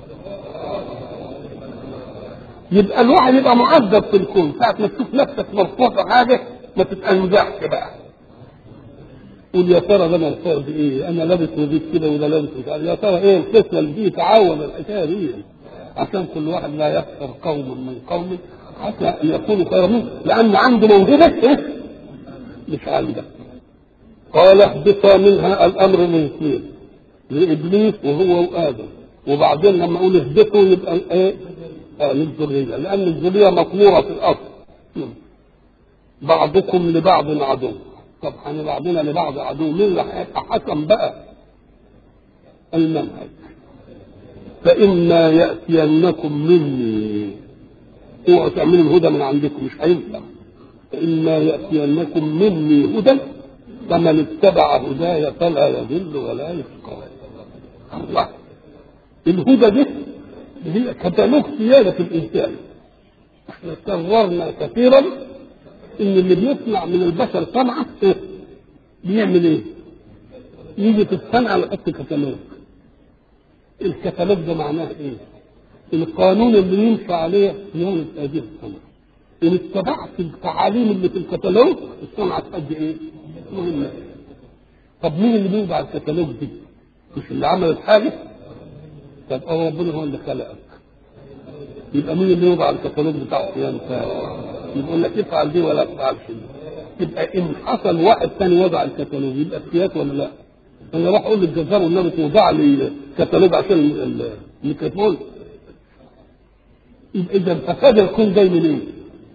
يبقى الواحد يبقى معذب في الكون ساعة ما تشوف نفسك مرفوع في حاجة ما تتأنزعش بقى قول يا ترى ده مرفوع بإيه؟ أنا لابس نظيف كده وده لابس مش عارف يا ترى إيه القصة اللي دي تعاون الحكاية دي عشان كل واحد لا يخسر قوم من قوم حتى يكونوا خيرا منه لأن عنده موهبة إيه؟ مش عندك قال اهبطا منها الامر من اثنين لابليس وهو وادم وبعدين لما اقول اهبطوا يبقى ايه؟ آه للذريه لان الذريه مطموره في الاصل بعضكم لبعض عدو طب احنا بعضنا لبعض عدو مين اللي هيبقى حكم بقى؟ المنهج فإما يأتينكم مني اوعوا تعملوا الهدى من عندكم مش هينفع فإما يأتينكم مني هدى فمن اتبع هداي فلا يضل ولا يشقى الله الهدى دي هي كتالوج سيادة الإنسان احنا كررنا كثيرا ان اللي بيصنع من البشر صنعة بيعمل ايه؟ يجي في الصنعة يحط كتالوج الكتالوج ده معناه ايه؟ القانون اللي يمشي عليه صيانة هذه الصنعة ان اتبعت التعاليم اللي في الكتالوج الصنعة تأدي ايه؟ مهمة طب مين اللي بيوضع الكتالوج دي؟ مش اللي عمل الحاجة؟ طب اه ربنا هو اللي خلقك يبقى مين اللي يوضع الكتالوج بتاع صيانة يقول لك افعل دي ولا تفعلش دي يبقى ان حصل واحد ثاني وضع الكتالوج يبقى اختيات ولا لا؟ انا راح اقول للجزار والنبي توضع لي كتالوج عشان الميكروفون يبقى اذا فساد الكون جاي منين؟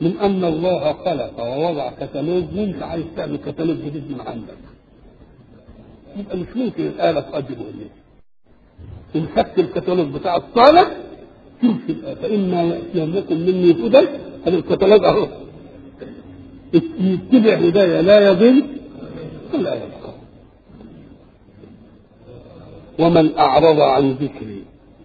من ان الله خلق ووضع كتالوج وانت عايز تعمل كتالوج جديد من عندك يبقى مش ممكن الاله تقدمه اليك ان خدت الكتالوج بتاع الصالح تمشي الآية فإما يأتينكم مني هدى هذا الكتالوج أهو يتبع هدايا لا يضل ولا يشقى ومن أعرض عن ذكري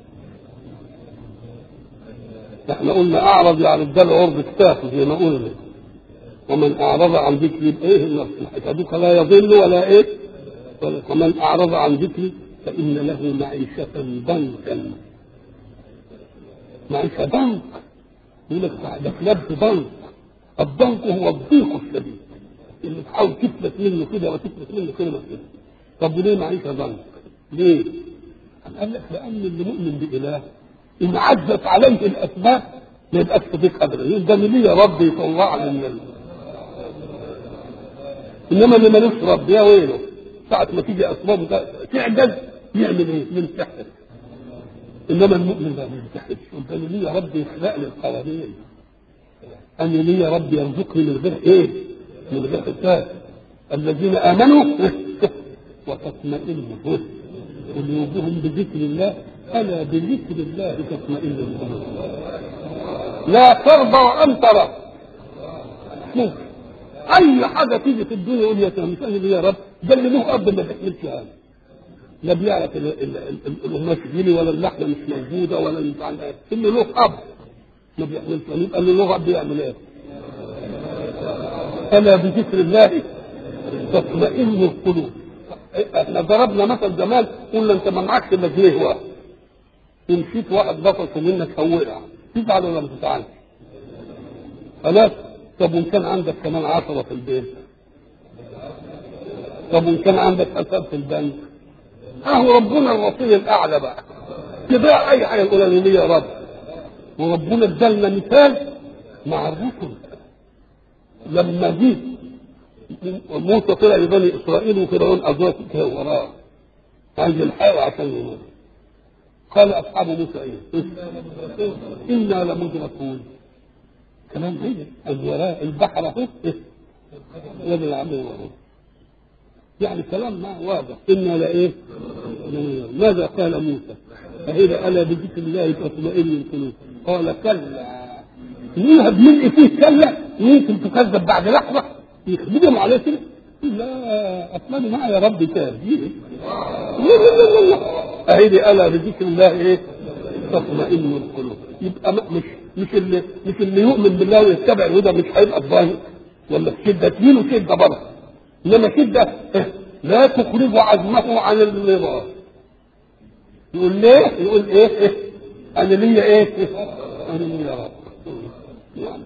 احنا قلنا أعرض يعني اداله عرض كتافه زي ما قلنا ومن أعرض عن ذكري بإيه النصيحة لا يضل ولا إيه ومن أعرض عن ذكري فإن له معيشة ضنكا معيشة ضنك يقول لك ده كلاب بنك الضنك هو الضيق الشديد اللي تحاول تفلت منه كده وتفلت منه كده كده طب وليه معيشة ضنك؟ ليه؟ قال لك لأن اللي مؤمن بإله إن عزت عليه الأسباب ما يبقاش صديق أبدا يقول ده ليه يا رب يطلعني من ال... إنما اللي ملوش رب يا ويله ساعة ما تيجي أسباب تعجز يعمل إيه؟ ينتحر انما المؤمن لا ينتحر قلت له ليه يا رب يخلق لي القوانين أن لي يا رب يرزقني من غير ايه؟ من غير حساب الذين امنوا وتطمئن قلوبهم بذكر الله الا بذكر الله تطمئن القلوب لا ترضى ان ترى ممكن اي حاجه تيجي في الدنيا يقول يا سلام لي يا رب ده اللي له اب ما بيحملش هذا لا بيعرف القماش يجيلي ولا اللحمه مش موجوده ولا اللي له اب ما بيعملش يبقى اللي له اب بيعمل ايه؟ الا بذكر الله تطمئن القلوب احنا ضربنا مثل زمان قلنا انت ما معكش الا جنيه واحد ومشيت واحد بطش منك هوقع تزعل ولا ما تزعلش؟ خلاص طب وان كان عندك كمان عشرة في البيت طب وان كان عندك حساب في البنك اهو ربنا الوصي الاعلى بقى تباع اي حاجه يقول لي يا رب وربنا ادالنا مثال مع الرسل لما جه موسى طلع لبني اسرائيل وفرعون ازواج كده وراه عايز يلحقه عشان يموت قال اصحاب موسى ايه؟ انا لمدركون كلام هي الوراء البحر اهو ولا العمل وراه يعني كلام ما واضح إنا لإيه؟ ماذا قال موسى؟ فإذا ألا بذكر الله تطمئن القلوب قال كلا يذهب ملء فيه كلا يمكن تكذب بعد لحظة يخدموا عليه كده لا أتمنى معي يا رب تهديه أهيدي ألا بذكر الله إيه؟ تطمئن القلوب يبقى مش مش اللي مش اللي يؤمن بالله ويتبع الهدى مش هيبقى الظاهر ولا في شدة دين وشدة برضه انما شده لا تخرج عزمه عن الرضا يقول ليه يقول ايه, إيه؟ انا ليا ايه, إيه؟ انا ليا رب يعني.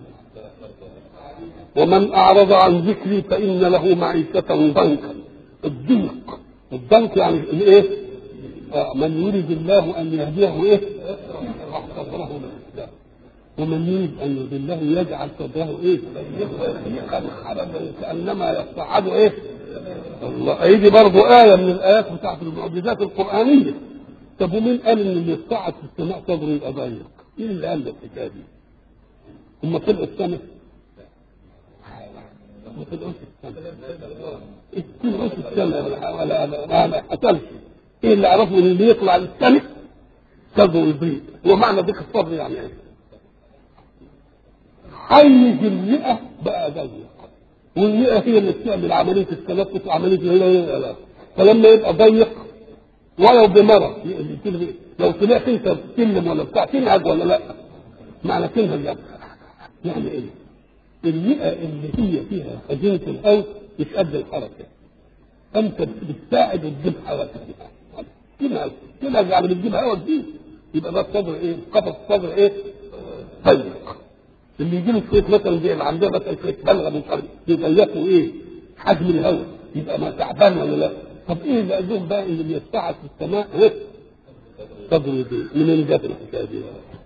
ومن اعرض عن ذكري فان له معيشه ضنكا الضنك الضنك يعني الايه آه من يريد الله ان يهديه ايه صدره للاسلام ومن يريد ان يضله يجعل صدره ايه؟ كانما يصعد ايه؟ الله هيجي برضه آية من الآيات بتاعت المعجزات القرآنية. طب ومين قال إن اللي يصعد في السماء صدره يبقى ضيق؟ مين اللي قال الحكاية دي؟ هم طلعوا السماء؟ ما طلعوش السماء. طلعوا السماء ولا ما حصلش. ايه اللي عرفوا ان اللي يطلع للسماء صدره يضيق. ومعنى ضيق الصدر يعني ايه؟ حيز الرئة بقى ضيق والرئة هي اللي بتعمل عملية التنفس وعملية الهلاك فلما يبقى ضيق ولو بمرض لو طلعت انت سلم ولا بتاع تنهج ولا لا معنى تنهج يعني يعني ايه؟ الرئة اللي هي فيها خزينة الهواء مش قد الحركة انت بتساعد وتجيب حركة تنهج تنهج يعني بتجيب هواء جديد يبقى ده الصدر ايه؟ قفص الصدر ايه؟ ضيق اللي يجي له شويه مثلا زي اللي عندها مثلا شويه بلغه مش عارف يضيقوا ايه؟ حجم الهواء يبقى ما تعبان ولا لا؟ طب ايه اللي قال لهم بقى اللي بيستعد في السماء ايه؟ صدر يضيق منين جت الحكايه دي؟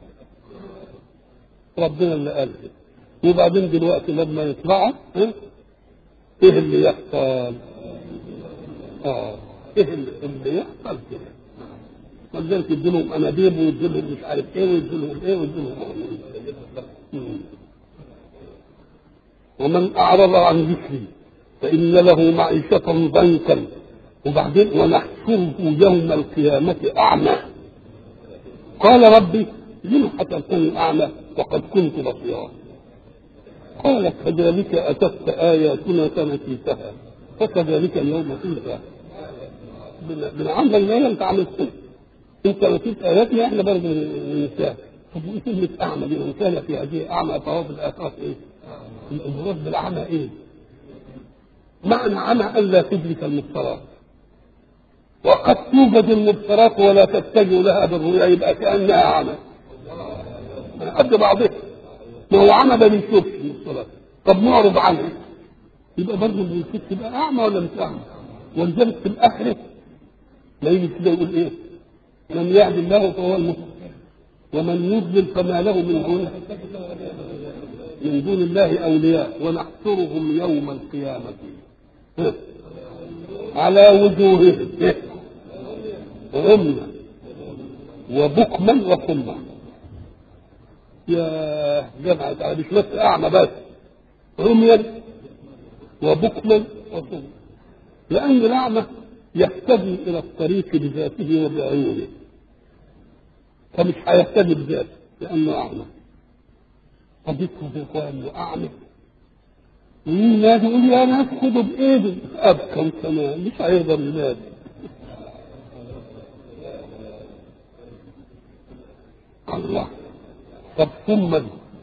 ربنا اللي قال كده وبعدين دلوقتي لما يطلعوا ايه؟ ايه اللي يحصل؟ اه ايه اللي يحصل كده؟ ولذلك يديلهم انابيب ويديلهم مش عارف ايه ويديلهم ايه ويديلهم ومن أعرض عن ذكري فإن له معيشة ضنكا وبعدين ونحشره يوم القيامة أعمى قال ربي لم حسبتني أعمى وقد كنت بصيرا قال كذلك أتت آياتنا فنسيتها فكذلك اليوم تنسى بنعمل ما انت عملت انت نسيت اياتنا احنا برضه ننساها طب وايه كلمه اعمى دي من كان في هذه اعمى فهو في الاخره ايه؟ المراد بالاعمى ايه؟ معنى عمى الا تدرك المبصرات وقد توجد المبصرات ولا تتجه لها بالرؤيا يبقى كانها عمى قد بعضها ما هو عمى ما بيشوفش المبصرات طب نعرض عنه يبقى برضه ما بيشوفش يبقى اعمى ولا مش اعمى ولذلك في الاخره لا يجي كده يقول ايه؟ من يهد الله فهو المهتد ومن يضلل فما له من دون من دون الله اولياء ونحشرهم يوم القيامه على وجوههم عميا وبكما وصما يا جماعة مش بس أعمى بس عميا وبكما وصما لأن الأعمى يهتدي إلى الطريق بذاته وبعيونه فمش هيهتدي بذاته لأنه أعمى قضيته بإخوان إنه أعمى وينادي يقول يا ناس خدوا بإيدي أبكم كمان مش هيقدر ينادي الله طب ثم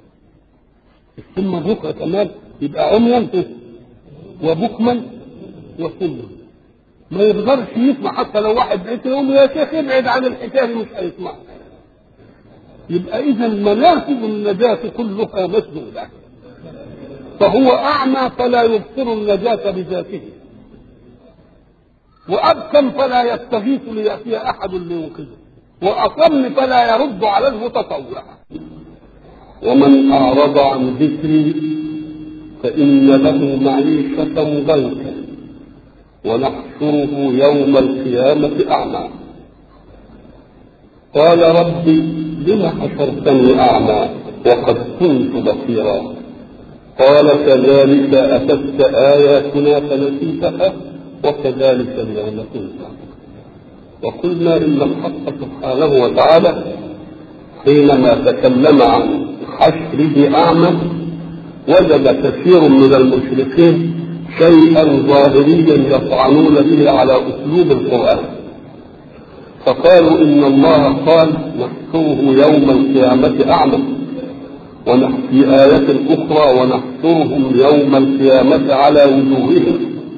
ثم الركعة كمان يبقى عميا وبكما وصما ما يقدرش يسمع حتى لو واحد بعيد يقول يا شيخ ابعد عن الحكايه دي مش هيسمع يبقى اذا منافذ النجاه كلها مسدوده فهو اعمى فلا يبصر النجاه بذاته وابكم فلا يستغيث لياتي احد لينقذه واصم فلا يرد على المتطوع ومن اعرض عن ذكري فان له معيشه ضنكا ونحشره يوم القيامة أعمى قال ربي لم حشرتني أعمى وقد كنت بصيرا قال كذلك أتتك آياتنا فنسيتها وكذلك اليوم تنسى وقلنا إن الحق سبحانه وتعالى حينما تكلم عن حشره أعمى وجد كثير من المشركين شيئا ظاهريا يطعنون به على اسلوب القران فقالوا ان الله قال نحشره يوم القيامه اعمى في آية أخرى ونحشرهم يوم القيامة على وجوههم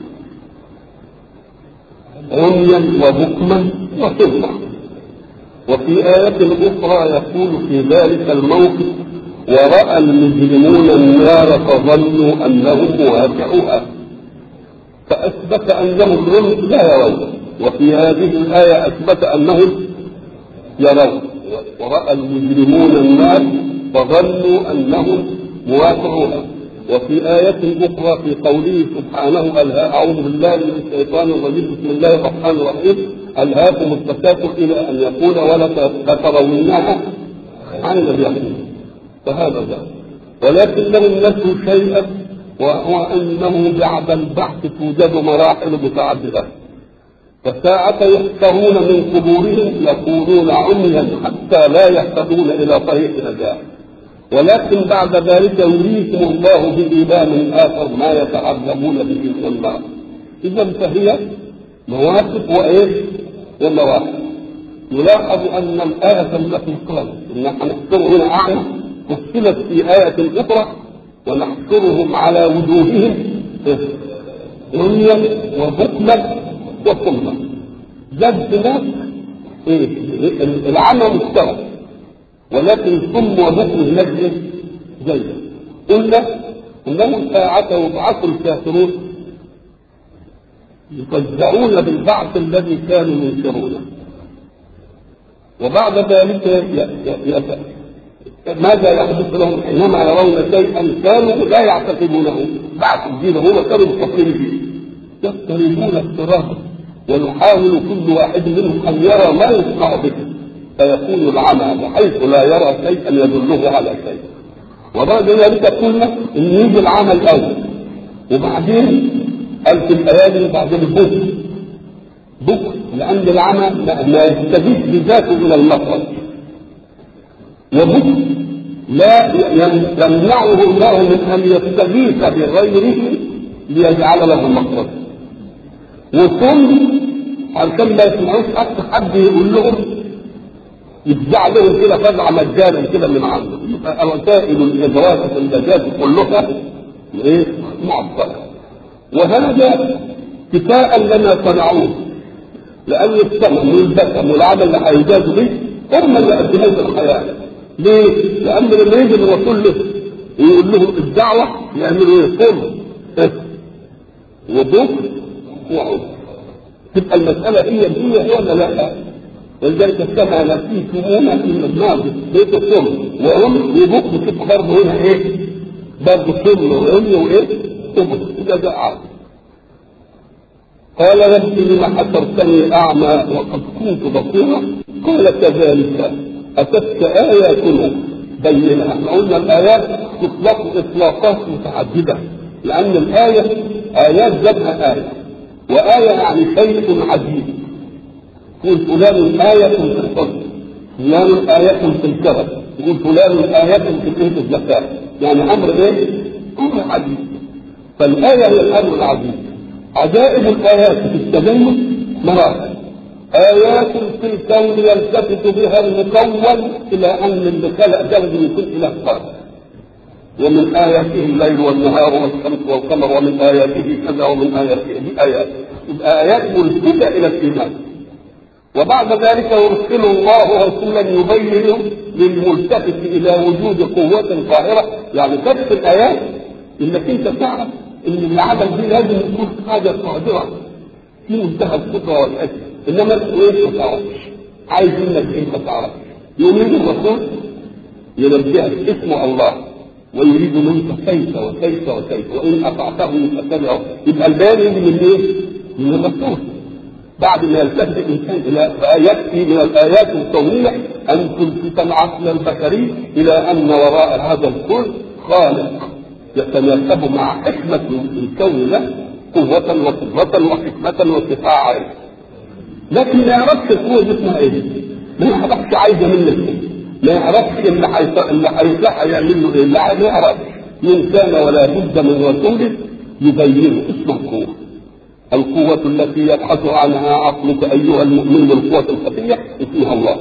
عميا وبكما وصما وفي آية أخرى يقول في ذلك الموقف ورأى المجرمون النار فظنوا أنهم واقعوها فأثبت أنهم لا يرون وفي هذه الآية أثبت أنهم يرون ورأى المجرمون النار فظنوا أنهم مواقعوها وفي آية أخرى في قوله سبحانه أعوذ بالله من الشيطان الرجيم بسم الله الرحمن الرحيم ألهاكم التكاثر إلى أن يقول ولك لترونها عن اليقين فهذا ذلك ولكن لم نسوا شيئا وهو انه بعد البحث توجد مراحل متعدده فساعة يحشرون من قبورهم يكونون عميا حتى لا يهتدون الى طريق نجاة ولكن بعد ذلك يريهم الله بإيمان آخر ما يتعلمون به من النار إذا فهي مواقف وإيش ومواقف يلاحظ أن الآية التي قالت إن نحشر هنا أعمى فصلت في آية أخرى ونحشرهم على وجوههم عميا وبكما وصما جد ناس ايه العمى مشترك ولكن ثم وبكم هناك ايه زي قلنا انه ساعة يبعث الكافرون يفزعون بالبعث الذي كانوا ينكرونه وبعد ذلك ماذا يحدث لهم حينما يرون شيئا كانوا لا يعتقدونه بعد الدين هم كانوا مستقيمين به يضطربون اضطرابا ويحاول كل واحد منهم ان يرى ما يسمع به فيكون العمى بحيث لا يرى شيئا يدله على شيء وبعد ذلك قلنا ان يجي العمل الاول وبعدين قال في الايادي وبعدين بكر بكر لان العمى ما ما يستجيب بذاته الى المخرج وبكر لا ي- يمنعه الله من ان يستغيث بغيره ليجعل له مخرج وثم عشان ما يسمعوش حتى حد يقول لهم يفزع لهم كده فزعه مجانا كده من عنده يبقى وسائل الادراك في النجاه كلها ايه معطله وهذا كفاء لما صنعوه لان الثمن والبسم والعمل اللي هيجازوا به هم اللي قدموه في الحياه ليه؟ لان لما يجي الرسول له ويقول لهم الدعوه يعملوا ايه؟ صلح وبكر وعود تبقى المساله هي هي ولا لا؟ ولذلك كما نسيتمونا من الماضي بيت الصم وهم يبقوا تبقى برضه هنا ايه؟ برضه صم وعمي وايه؟ صبر ده ده عارف قال رب لم حشرتني اعمى وقد كنت بصيرا قال كذلك اتتك اياتنا بينها احنا قلنا الايات تطلق اطلاقات متعدده لان الايه ايات جابها ايه وايه يعني شيء عجيب يقول فلان آية في الصدق فلان آية في الكرم يقول فلان آية في قيمة الزكاة يعني أمر إيه؟ أمر عجيب فالآية هي الأمر العجيب عجائب الآيات في التدين مراتب آيات في الكون يلتفت بها المكون إلى أن اللي خلق ده يكون إله خالق ومن آياته الليل والنهار والشمس والقمر ومن آياته كذا ومن آياته دي آيات يبقى آيات ملفتة إلى الإيمان وبعد ذلك يرسل الله رسولا يبين للملتفت الى وجود قوة قاهرة يعني كتب الايات انك انت تعرف ان العمل دي لازم يكون حاجة قادرة في منتهى القدرة والاجر انما ايه ما تعرفش عايز منك ايه ما تعرفش يوم يجي الرسول ينبهك اسمه الله ويريد منك كيف وكيف وكيف وان اطعته فاتبعه يبقى البيان يجي من ايه؟ من الرسول بعد ما يلتفت الانسان الى يكفي من الايات الكونيه ان تلفت العقل البشري الى ان وراء هذا الكون خالق يتناسب مع حكمه الكون له قوة وقدرة وحكمة واتفاع علم. لكن ما يعرفش القوة دي اسمها ايه؟ ما يعرفش عايزة منك ايه؟ ما يعرفش اللي حيص... اللي هيصلح هيعمل له ايه؟ لا ما يعرفش. من كان ولا بد من رسول يبين اسم القوة. القوة التي يبحث عنها عقلك أيها المؤمن بالقوة الخفية اسمها الله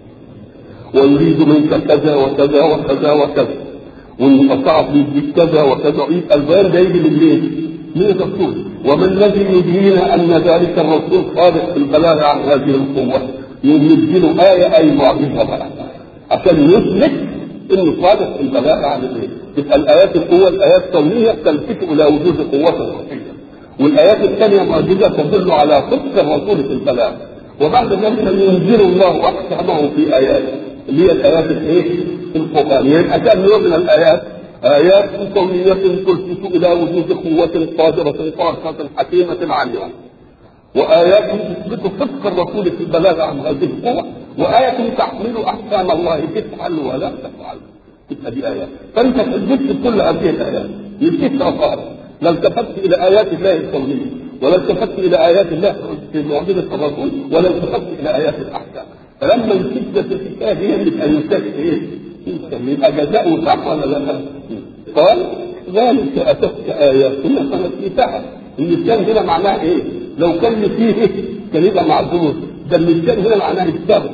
ويريد منك كذا وكذا وكذا وكذا وإن استطعت يديك كذا وكذا يبقى البيان ده يجي من مين؟ من الرسول وما الذي يبين أن ذلك الرسول صادق في البلاغ عن هذه القوة يمدله آية أي معجزة بقى عشان يثبت إنه صادق في البلاغ عن إيه؟ تبقى الآيات القوة الآيات كونية تلفت إلى وجود قوة خفية والايات الثانيه معجزه تدل على صدق الرسول في البلاغ وبعد ذلك ينزل الله احكامه في ايات اللي هي الايات الايه؟ القرانيه يبقى كان نوع من الايات ايات كونيه تلفت الى وجود قوه قادره طاقه حكيمه عاليه وآيات تثبت صدق الرسول في البلاغ عن هذه القوة وآية تحمل أحكام الله تفعل ولا تفعل تبقى دي آيات فأنت تثبت كل هذه الآيات يديك رصائد لا التفت الى ايات الله الكونيه ولا التفت الى ايات الله في معجزه الرسول ولا التفت الى ايات الاحكام فلما الفتنه الحكايه هي اللي كان ينتهي ايه؟ يبقى جزاؤه صح ولا لا؟ قال ذلك اتتك اياتنا فنسيتها النسيان هنا معناه ايه؟ لو كان فيه كان يبقى معذور ده النسيان هنا معناه الترك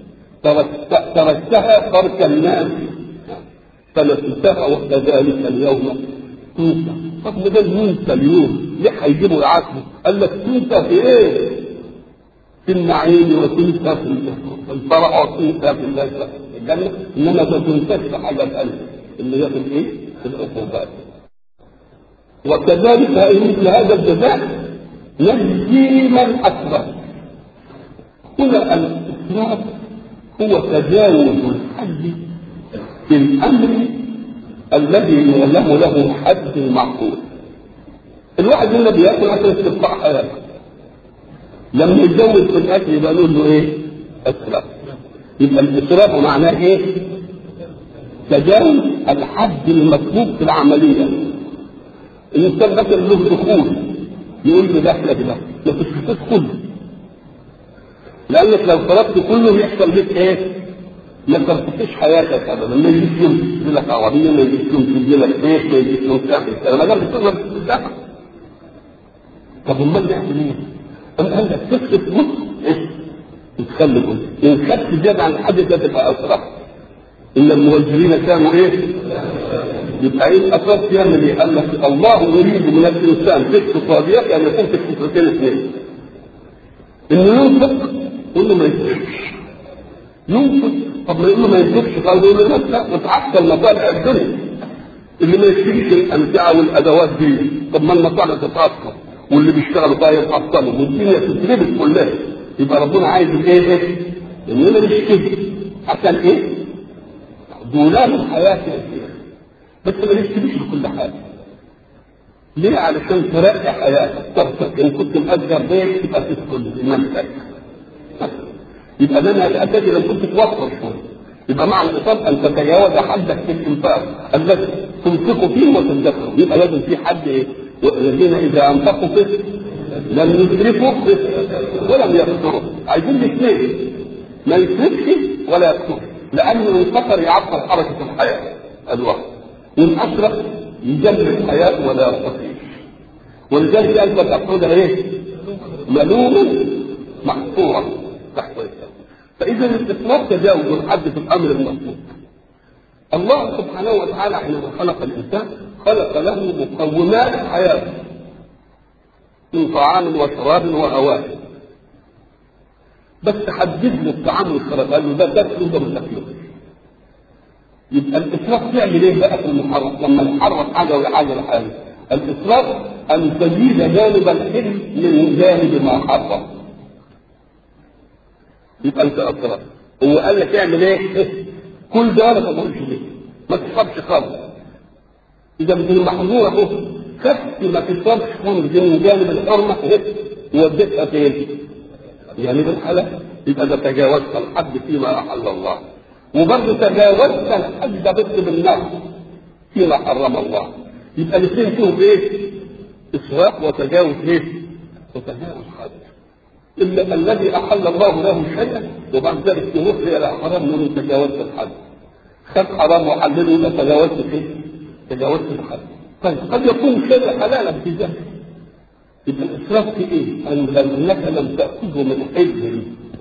تركتها ترك الناس فنسيتها وكذلك اليوم تنسى طب ما ده ينسى اليوم ليه هيجيبوا يعاتبوا؟ قال لك تنسى في ايه؟ في النعيم وتنسى في الفرح وتنسى في الجنه انما ما تنساش في حاجه ثانيه اللي هي في الايه؟ في العقوبات. وكذلك مثل هذا الجزاء نجزي من اسرف. هنا الاسراف هو تجاوز الحد في الامر الذي يعلم له حد معقول الواحد منا بياكل عشان استبقاء حياته لما يتجوز في الاكل يبقى نقول له ايه؟ اسراف يبقى الاسراف معناه ايه؟ تجاوز الحد المطلوب في العمليه الانسان مثلا له دخول يقول لي دخله كده ما تشوفوش كله لانك لو طلبت كله يحصل بك ايه؟ ما ترتقيش حياتك ابدا ما يجيش يوم تشتري لك عربيه ما يجيش يوم تجي لك بيت ما يجيش يوم تعمل كذا ما دام بتقدر تدخل طب امال نعمل ايه؟ أم قال لك تكتب نص إيه؟ تتخلي كله إن خدت زيادة عن الحد ده تبقى أسرع إن المهاجرين كانوا إيه؟ يبقى إيه الأسرار يعمل إيه؟ قال لك الله يريد من الإنسان في اقتصاديات أن يكون في فكرتين اثنين إنه ينفق يقول له ما ينفقش ينفق طب ما يقول له ما ينفقش قال له لا لا وتعطل مطالع الدنيا اللي ما يشتريش الأمتعة والأدوات دي طب ما المطالع تتعطل واللي بيشتغلوا بقى يتعطلوا والدنيا تتربط كلها يبقى ربنا عايز ايه ايه؟ اننا نشتري عشان ايه؟ دولاب الحياه كده بس ما نشتريش كل حاجه ليه؟ علشان ترقي حياتك طب ان كنت مأجر بيت يبقى تدخل لنفسك يبقى ده انا الاساسي لو كنت توفر شويه يبقى مع النصاب ان تتجاوز حدك في الانفاق الذي تنفق فيه وتدخره يبقى لازم في حد ايه؟ والذين اذا انفقوا فيه لم يسرفوا ولم يقتروا عايزين الاثنين ما يسرفش ولا يقتر لانه القطر يعطل حركه الحياه الوقت وان اسرف يجمل الحياه ولا يستطيع ولذلك انت تقول ايه؟ ملوما محصورا تحت فاذا الاسراف تجاوز الحد في الامر المطلوب الله سبحانه وتعالى حينما خلق الانسان خلق له مقومات حياته من طعام وشراب وهواء بس حدد له الطعام والشراب قال له ده تاكله ده ما تاكله يبقى الاسراف تعمل ايه بقى في المحرم لما نحرم حاجه وحاجه لحاجه الاسراف ان تزيد جانب الحلم من جانب ما حرم يبقى انت اسراف هو قال لك اعمل ايه؟ كل ده ما تقولش ليه ما تشربش خالص اذا بدي المحظور اهو خدت ما تشربش خمر دي من جانب الحرمه وديتها فين؟ جانب الحلال يبقى ده تجاوزت الحد فيما احل الله وبرضه تجاوزت الحد بس بالنفس فيما حرم الله يبقى الاثنين فيهم ايه؟ اسراف وتجاوز ايه؟ وتجاوز حد الا الذي احل الله له شيئا وبعد ذلك يروح الى حرام يقول انت تجاوزت الحد خد حرام وحلله يبقى تجاوزت ايه؟ تجاوزت الحد طيب قد يكون شيء حلالا في ذلك يبقى الاسراف في ايه؟ ان انك لم تاخذه من حل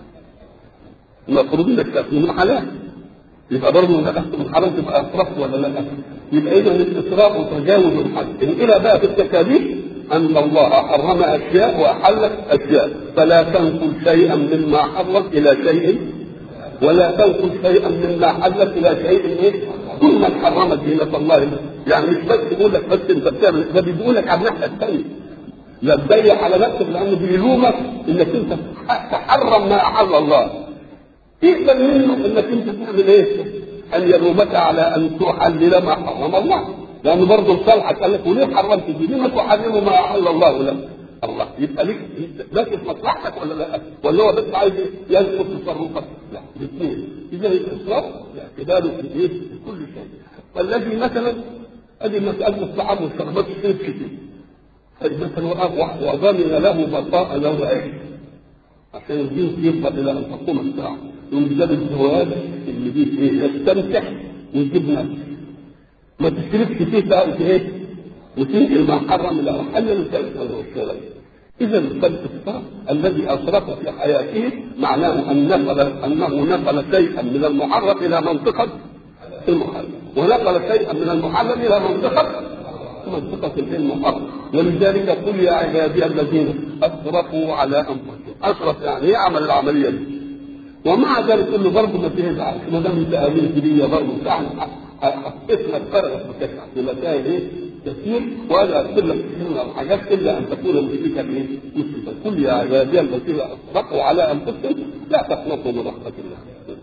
المفروض انك تاخذه من حلال يبقى برضه انك تاخذه من حرام تبقى اسراف ولا لا؟ يبقى اذا الاسراف وتجاوز الحد الى بقى في التكاليف ان الله حرم اشياء واحلت اشياء فلا تنقل شيئا مما حرم الى شيء ولا تنقل شيئا مما حلت الى شيء ايه؟ كل من حرم دينة الله يعني مش بس يقول لك بس انت بتعمل ده بيقول لك على الناحيه الثانيه لا تضيق على نفسك لانه بيلومك انك انت تحرم ما احل الله يقبل منه انك انت تعمل ايه؟ ان يلومك على ان تحلل ما حرم الله لانه برضه لصالحك قال لك وليه حرمت دي؟ لما تحرموا ما احل الله لك؟ الله يبقى ليك ده في مصلحتك ولا لا؟ ولا هو بس عايز يذكر تصرفك؟ لا الاثنين اذا الاسراف اعتباره في ايه؟ في كل شيء والذي مثلا ادي مساله الطعام والشربات كتير كتير مثلا وضمن له بقاء له عيش عشان الجنس يفضل الى ان تقوم الساعه يوم جاب الزواج اللي بيه ايه يستمتع ويجيب نفسه ما تشركش فيه بقى في ايه وتنقل ما حرم الى محل وتنقل اذا فالاسراف الذي اسرف في حياته معناه ان نقل انه نقل شيئا من المحرم الى منطقه المحرم ونقل شيئا من المحرم الى منطقه منطقة المحرم ولذلك قل يا عبادي الذين اسرفوا على انفسهم اسرف يعني يعمل العملية دي ومع ذلك انه برضه ما فيه زعل ما دام انت امين كبيرة برضه فعلا حطيت لك فرق في مسائل ايه كثير ولا اذكر لك كثير من الحاجات الا ان تكون مشركا ايه؟ مشركا قل يا عبادي الذين اسرفوا على انفسهم لا تقنطوا من رحمة الله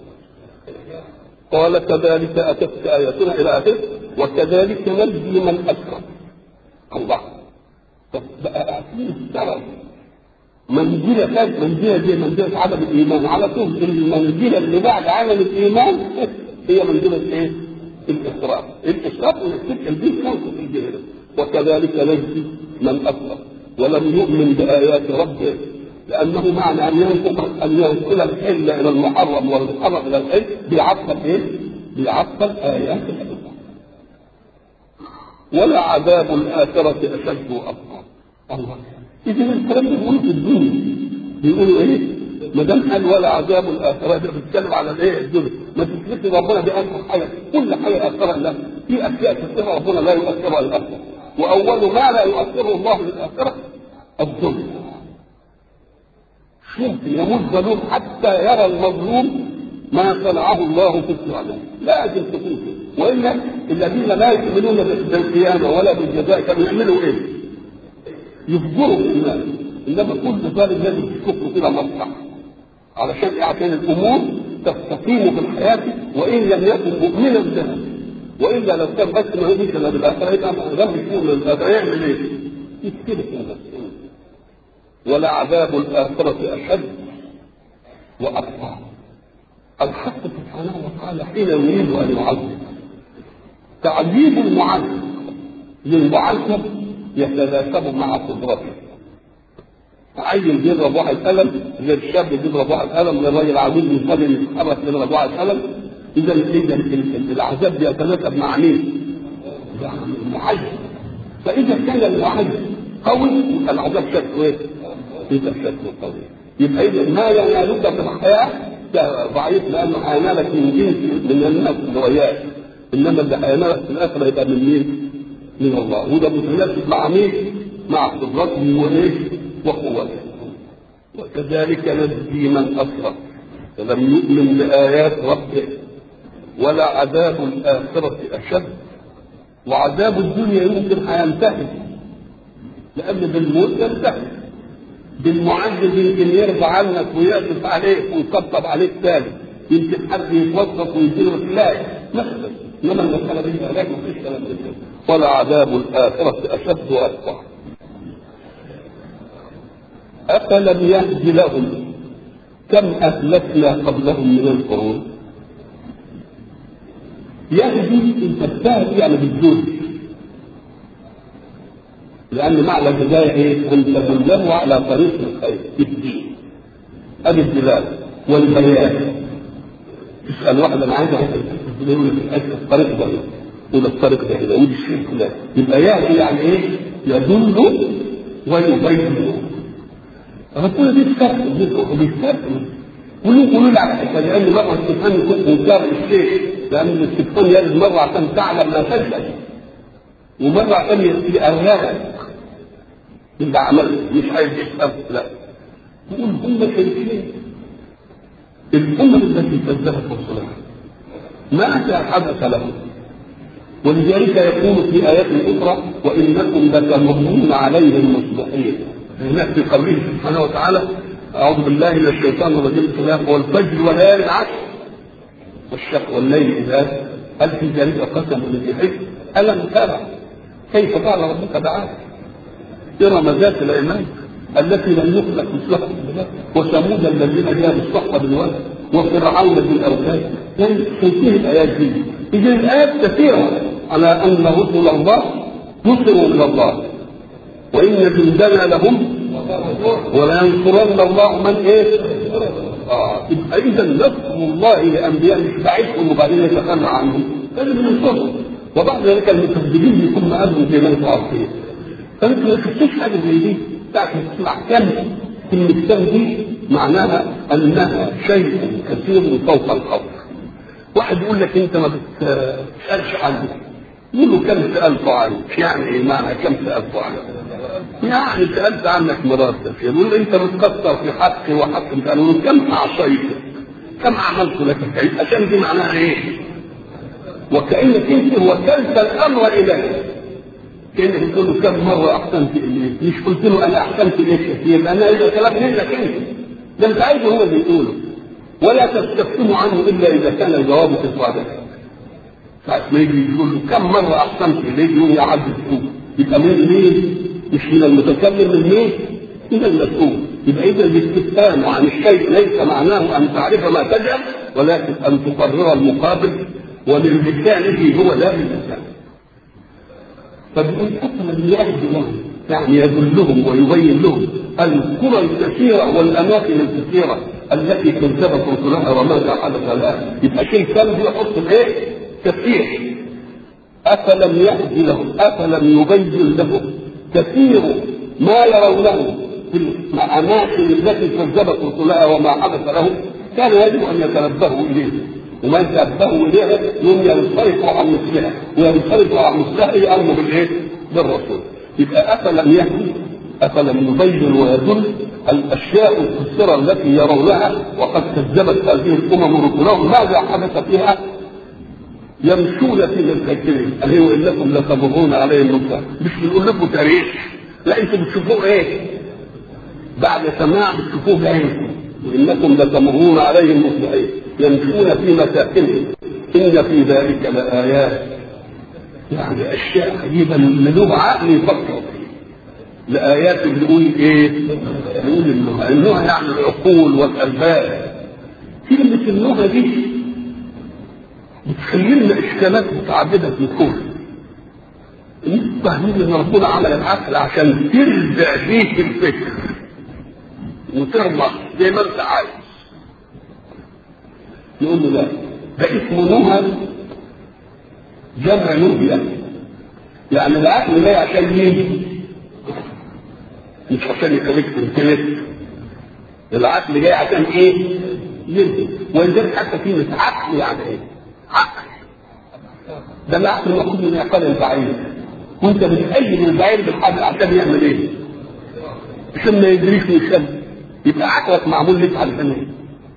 قال كذلك اتتك اياتنا الى اخره وكذلك نجزي من اسرف الله طب بقى اعطيني السبب منزله كانت منزله دي منزله عدم الايمان على طول المنزله اللي بعد عدم الايمان هي منزله ايه؟ الاسراف الاسراف انك تسال به فرصه في الجهل وكذلك نجزي من اسرف ولم يؤمن بايات ربه لانه معنى ان ينقل ان ينقل الحل الى المحرم والمحرم الى الحل بيعطل ايه؟ بيعطل ايات الله ولا عذاب الاخره اشد وابقى الله اذا الكلام ده بيقولوا في الدنيا بيقولوا ايه؟ ما دام قال ولا عذاب الاخره ده بيتكلم على الايه؟ الدنيا ما تثبتش ربنا بأنه حاجه كل حاجه اثرها له في اشياء كثيره ربنا لا يؤثرها للاخره واول ما لا يؤثره الله للاخره الظلم يمكن يموت ظلوم حتى يرى المظلوم ما صنعه الله في الظالم لازم تكون كده. والا الذين لا يؤمنون بالقيامه ولا بالجزاء كانوا يعملوا ايه؟ يفجروا في الناس انما كل ظالم لازم تشوفه كده مصلحه علشان عشان الامور تستقيم في الحياه وان لم يكن مؤمنا بها والا لو كان بس ما يؤمنش الا بالاخره يبقى لم يكون بالاخره يعمل ايه؟ يفترق الناس ولا عذاب الآخرة أشد وأبقى الحق سبحانه وتعالى حين يريد أن يعذب تعذيب المعذب للمعذب يتناسب مع قدرته عيل بيضرب واحد قلم زي الشاب بيضرب واحد قلم زي الراجل عجوز مش قادر يتحرك يضرب واحد قلم اذا اذا العذاب بيتناسب مع مين؟ المعذب فاذا كان المعذب قوي يبقى العذاب شكله ايه؟ يبقى شكله قوي يبقى اذا ما ينالك في الحياه ده ضعيف لانه هينالك من جنس من الناس اللي وياك انما اللي هينالك في الاخره يبقى من مين؟ من الله وده متناسب مع مين؟ مع قدرته وايه؟ وقوته وكذلك نجزي من اسرف فلم يؤمن بايات ربه ولا عذاب الاخره اشد وعذاب الدنيا يمكن هينتهي لان بالموت ينتهي بالمعذب يمكن يرضى عنك ويعطف عليك ويطبطب عليك تاني يمكن حد يتوظف ويديله لا مثلا انما المساله دي علاج مفيش كلام من كده ولا عذاب الاخره اشد واتقى افلم يهد لهم كم اهلكنا قبلهم من القرون يهدي انت بتهدي يعني بالجود لأن معنى الهداية إيه؟ أن تدله على طريق الخير في الدين. أدي الدلالة والبيان. تسأل واحد أنا عايز يقول لك الطريق ده يقول الطريق ده كده ودي الشيء ده يبقى يهدي يعني إيه؟ يدل ويبين. ربنا بيستخدم بيستخدم وليه يقولوا لي على الحته لان مره الاستفهام يكون منكر الشيء لان الاستفهام يرد مره عشان تعلم ما تجهل ومرة ثانية يقررك اللي عملت مش عايز يفهم لا يقول هم شايفين الأمة التي كذبت رسلها ماذا حدث لهم ولذلك يقول في آيات أخرى وإنكم لتمرون عليهم مصبحين هناك في قوله سبحانه وتعالى أعوذ بالله من الشيطان الرجيم بسم الله والفجر وليالي العشر والشق والليل إذا هل في ذلك قسم لذي حكم ألم ترى كيف فعل ربك بعاد إرم ذات العماد التي لم يخلق مثلها في البلاد وثمود الذين جاءوا الصخر بالواد وفرعون بالاوتاد يعني تنتهي الايات دي اذا الايات كثيره على ان رسل الله نصروا من الله وان جندنا لهم ولينصرن الله من ايه؟ اه يبقى اذا نصر الله لانبياء مش بعيدهم وبعدين يتخلى عنهم لازم ينصرهم وبعد ذلك المكذبين يكون مقابلهم في من عارفين فانت ما شفتش حاجه زي دي بتاعت تسمع كم كلمه كم دي معناها انها شيء كثير فوق القول واحد يقول لك انت ما بتسالش عنه يقول له كم سالت عنك يعني ايه معنى كم سالت عنك يعني سالت عنك مرات كثير يقول انت متكثر في حقي وحق انت له كم اعصيتك كم عملت لك كيف عشان دي معناها ايه وكانك انت وكلت الامر اليه كانك تقول له كم مره احسنت اليك مش قلت له انا احسنت اليك كثير انا اذا كلام منك انت ده انت عايزه هو اللي يقوله ولا تستفتموا عنه الا اذا كان الجواب في صادق ساعة ما يجي يقول له كم مرة أحسنت إليه يقول يا عبد السوق يبقى من مين؟ مش من المتكلم من مين؟ من المسؤول يبقى إذا الاستفهام عن الشيء ليس معناه أن تعرف ما تجهل ولكن أن تقرر المقابل ومن لسانه هو لا من لسانه فبيقول أفلم يهدي لهم يعني يدلهم ويبين لهم القرى الكثيرة والأماكن الكثيرة التي كذبت رسلها وماذا حدث لها يبقى شيء كلب يحط الايه؟ كثير أفلم يهدي لهم أفلم يبين لهم كثير ما يرونه في الأماكن التي كذبت رسلها وما حدث لهم كان يجب أن يتنبهوا إليه وما يتنبهوا إليها يوم ينصرفوا عن مثلها وينصرفوا عن مثلها يأمروا بالإيه؟ بالرسول يبقى أفلم يهدي أفلم يبين ويدل الأشياء الكثيرة التي يرونها وقد كذبت هذه الأمم رسلهم ماذا حدث فيها؟ يمشون في مساكنهم اللي هو انكم لتمرون عليهم نصرا مش بنقول لكم تاريخ لا انتم بتشوفوه ايه؟ بعد سماع بتشوفوه بعينكم وانكم لتمرون عليهم مصبحين يمشون في مساكنهم ان في ذلك لايات يعني اشياء عجيبه اللي له عقل يفكر لآيات بنقول ايه؟ بنقول النهى، النهى يعني العقول والألباب. كلمة النهى دي بتخلي لنا إشكالات متعددة في الكون. انتوا فاهمين ان ربنا عمل العقل عشان ترجع فيه الفكر وترمى زي ما انت عايز. نقول له لا ده اسمه نهى جمع نهية يعني العقل جاي عشان يجي مش عشان يخليك تمتلك العقل جاي عشان ايه؟ ينتج ولذلك حتى كلمة عقل يعني ايه؟ عقل ده العقل المفروض من يعقل البعير وانت بتأيد البعير بالحبل عشان يعمل ايه؟ عشان ما يدريش ويشم يبقى عقلك معمول لك علشان ايه؟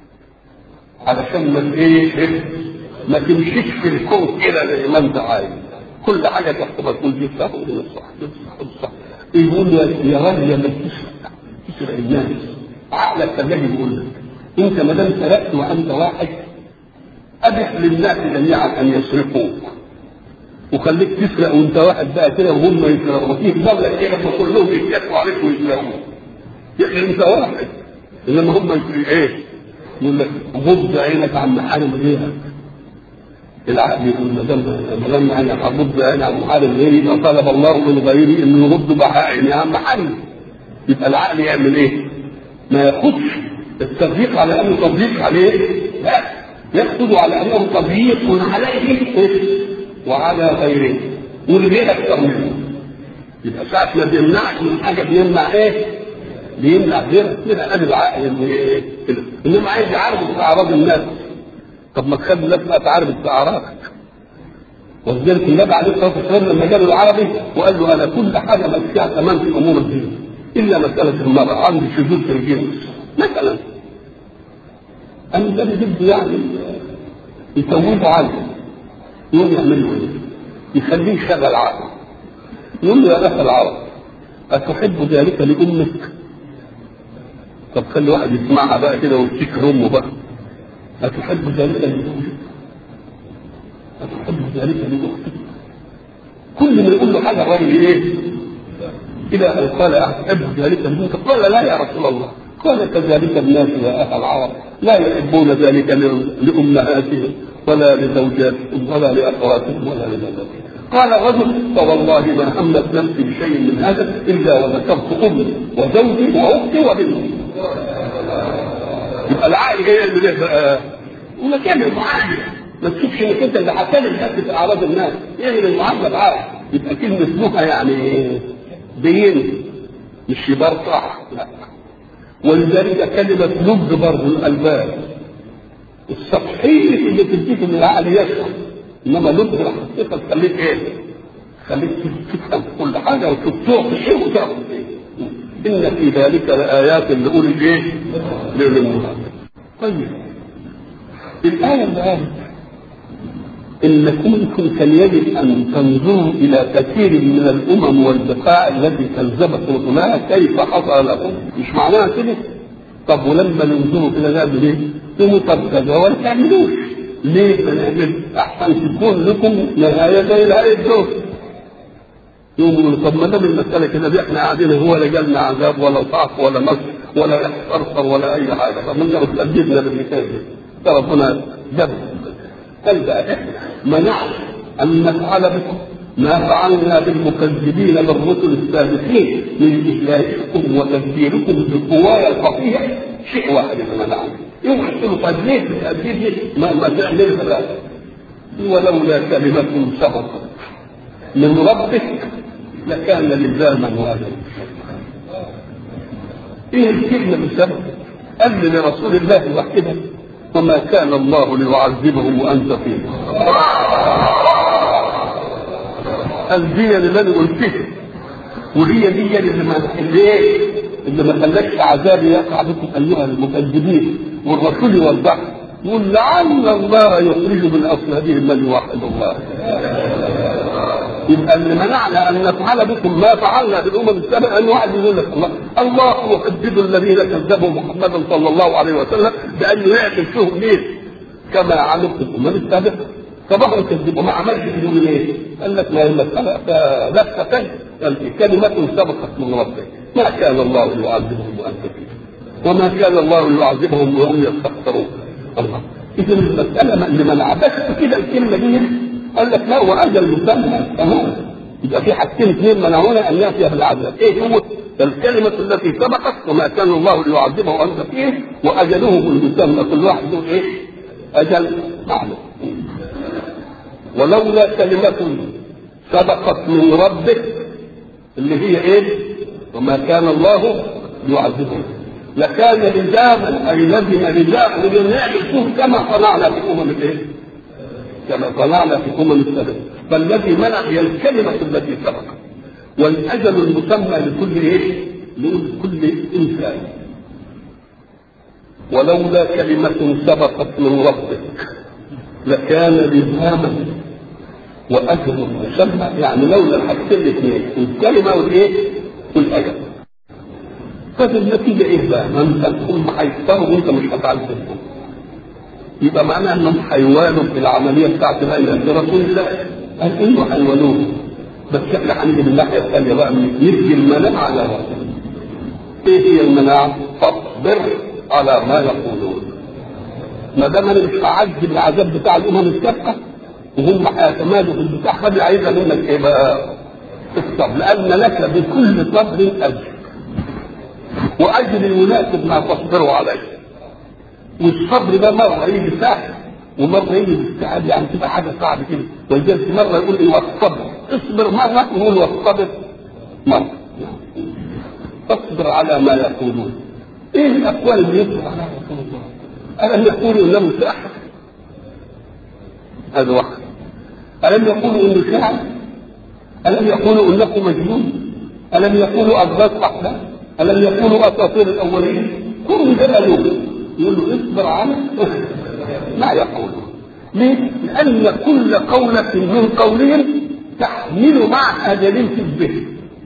علشان ما ايه؟ ما تمشيش في الكون كده زي ما انت عايز كل حاجه تحسبها تقول دي صح ودي مش صح دي صح ودي صح يقول له يا راجل يا من تسرق تسرق الناس عقلك تجاهي يقول لك انت ما دام سرقت وانت واحد ابح للناس جميعا ان يسرقوك وخليك تسرق وانت واحد بقى كده وهم يسرقوا وفي بلد كده ما كلهم يتكلموا عليك ويسرقوك يعني انت واحد انما هم يسرقوا ايه؟ يقول لك غض عينك عن محارم غيرك العقل يقول ما دام ما دام انا هغض عيني عن محارم غيري يبقى طلب الله من غيري انه يغض عيني عن محارم يبقى العقل يعمل ايه؟ ما ياخدش التضييق على انه تضييق عليه لا يقصد على انه تضييق عليه وعلى غيره والغير اكثر منه يبقى ساعة ما بيمنعك من حاجة بيمنع ايه؟ بيمنع غيرك من ادي العقل ايه؟ انما عايز يعرض اعراض الناس طب ما تخلي الناس بقى تعرض باعراضك ولذلك النبي عليه الصلاه والسلام لما جاء العربي وقال له انا كل حاجه ماشيه تمام في امور الدين الا مساله المراه عندي شذوذ في الجنس مثلا انا ده بده يعني يتوبوا عنه يقوم يعمل له ايه؟ يخليه يشغل عقله يقول له يا اخي العرب اتحب ذلك لامك؟ طب خلي واحد يسمعها بقى كده ويفتكر امه بقى أتحب ذلك لزوجك؟ أتحب ذلك لأختك؟ كل ما يقول له حاجة الراجل إيه؟ إلى أن قال أتحب ذلك لزوجك؟ قال لا يا رسول الله قال كذلك الناس يا أهل العرب لا يحبون ذلك لأمهاتهم ولا لزوجاتهم ولا لأخواتهم ولا لزوجاتهم قال الرجل فوالله ما همت نفسي بشيء من هذا الا وذكرت امي وزوجي واختي وبنتي يبقى العقل جاي يعمل ايه بقى؟ يقول لك اعمل معادله ما تشوفش انك انت اللي هتكلم بس في اعراض الناس اعمل المعادله بعقل يبقى كلمه نهى يعني بين مش يبرطع لا ولذلك كلمه لب برضه الالباب السطحيه اللي تديك ان العقل يشرح انما لب الحقيقه تخليك ايه؟ تخليك تفهم كل حاجه وتشوف في شيء وتاخد ايه إن في ذلك لآيات لأولي الإيه؟ لأولي النهى. طيب الآية اللي قالت إنكم كنتم كان يجب أن تنظروا إلى كثير من الأمم والبقاع التي كذبت رسلها كيف حصل لكم مش معناها كده طب ولما ننظروا كده نعمل إيه؟ تقولوا طب كذا ولا تعملوش ليه ما نعمل أحسن تكون لكم نهاية زي نهاية دول يقولوا طب ما دام المساله كده احنا قاعدين هو لا جالنا عذاب ولا ضعف ولا نصر ولا صرصر ولا اي حاجه طب من تأدبنا بالمثال ده ربنا جاب قال بقى احنا منعنا ان نفعل بكم ما فعلنا بالمكذبين بالرسل السابقين من إجلائكم وتكبيركم بالقوايا الخفية شيء واحد اللي منعنا يوم يقولوا طيب ليه بتأديب ليه؟ ما ما تعملش بقى ولولا كلمة سبقت من ربك لكان لزاما واجبا ايه الكلمة من سبب؟ قال لرسول الله وحده وما كان الله ليعذبهم وانت فيهم قال دي اللي انا قلتها وهي دي اللي ما اللي ايه اللي ما خلاكش عذابي يقع بكم ايها المكذبين والرسول يوضح يقول لعل الله يخرج من اصلابهم من يوحد الله يبقى اللي منعنا ان نفعل بكم ما فعلنا بالامم السابقه ان واحد يقول لك الله الله يحدد الذين كذبوا محمدا صلى الله عليه وسلم بانه يعمل فيهم مين؟ كما عمل في الامم السابقه فبقوا يكذبوا ما عملش فيهم ايه؟ قال لك ما هي المساله لفه ثانيه قال كلمه سبقت من ربك ما كان الله ليعذبهم وانت فيه وما كان الله ليعذبهم وهم يستغفرون الله اذا المساله اللي منع بس كده الكلمه دي قال لك لا واجل مسمى تمام يبقى في حاجتين اثنين منعونا ان ناتي بالعذاب ايه هو الكلمة التي سبقت وما كان الله ليعذبه وانت فيه واجله المسمى كل واحد له ايه؟ اجل معلوم ولولا كلمة سبقت من ربك اللي هي ايه؟ وما كان الله ليعذبهم لكان لزاما اي لزم لزاما لنعمل فيه كما صنعنا في امم الايه؟ كما صنعنا في امم السابقه فالذي منع هي الكلمه التي سبقت والاجل المسمى لكل ايه؟ لكل انسان ولولا كلمة سبقت من ربك لكان لزاما واجل مسمى يعني لولا الحاجتين الاثنين الكلمه والايه؟ والاجل طب النتيجه ايه بقى؟ ما انت هم هيختاروا وانت مش هتعذبهم يبقى معناها انهم حيوانوا في العمليه بتاعت الى رسول الله قال انه حيوانوه بس احنا هنيجي من الناحيه الثانيه بقى ندي المناعه على رسول ايه هي المناعه؟ فاصبر على ما يقولون ما دام انا مش هعذب العذاب بتاع الامم السابقه وهم هيتمادوا في البتاع فدي عايزه منك ايه بقى؟ الصبر لان لك بكل صبر اجر واجر يناسب ما تصبروا عليه والصبر ده مره يجي سهل ومره يجي بالسهل يعني تبقى حاجه صعبه كده ولذلك مره يقول لي والصبر اصبر مره يقول والصبر مره فاصبر على ما يقولون ايه الاقوال اللي يصبر عليها رسول الله؟ الم يقولوا انه ساحر هذا واحد الم يقولوا انه شاعر الم يقولوا انه مجنون الم يقولوا اضغاث احلام الم يقولوا اساطير الاولين كل ده قالوه يقول له اصبر على ما يقولون ليه؟ لأن كل قولة من قولهم تحمل معها دليل في الذهن.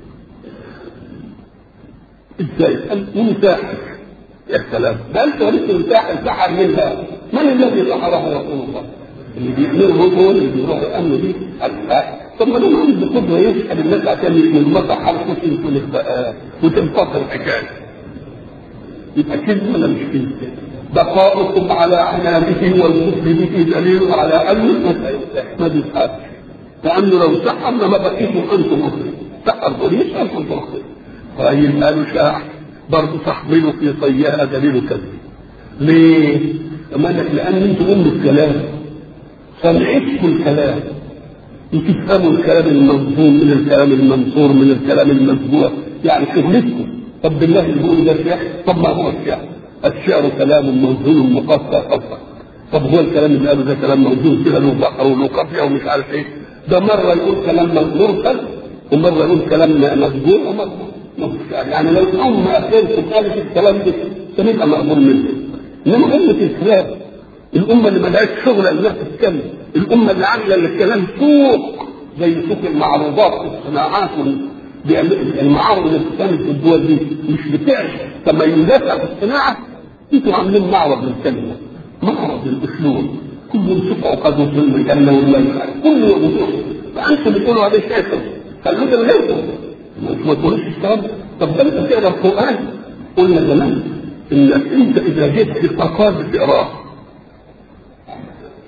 ازاي؟ قال مساحر يا سلام ده انت وليت مساحر سحر منها من الذي سحره رسول الله؟ اللي بيأمره هو اللي بيروح يأمن بيه طب ما دام عنده قدرة يسحب الناس عشان من المسح على خشن وتنفصل الحكاية يبقى كذب ولا مش كذب؟ بقاؤكم على عنانه والكفر به دليل على انه ما بيسحبش لانه لو سحر لما بقيتم انتم مخرج سحر دول يسحر كنت مخرج طيب قالوا شاعر برضه تحملوا في صيها دليل كذب ليه؟ لك لان انتم ام الكلام سمعتكم الكلام وتفهموا الكلام المنظوم من الكلام المنصور من الكلام المسبوع يعني شغلتكم طب بالله اللي بيقول ده شعر طب ما هو الشعر الشعر كلام منظوم مقطع قطع طب هو الكلام اللي قاله ده كلام موزون كده له بحر وله قافيه ومش عارف ايه ده مره يقول كلام مرسل ومره يقول كلام مسجون ومره يعني لو الامه اخرتكم قالت الكلام ده سنبقى مقبول منه انما امه الاسلام الامه اللي ملهاش شغل انها تتكلم الامه اللي عامله للكلام سوق زي سوق المعروضات والصناعات المعارض اللي بتتعمل في الدول دي مش بتعرف تميزاتها في الصناعه انتوا عاملين معرض للكلمه معرض للاسلوب كل يوم سوق عقاد وظلم الجنه والله كل يوم فانتم بتقولوا هذا الشيء خلوه ده غيركم ما تقولوش الكلام طب ده انت بتقرا القران قلنا زمان انك انت اذا جيت في القرآن بتقراه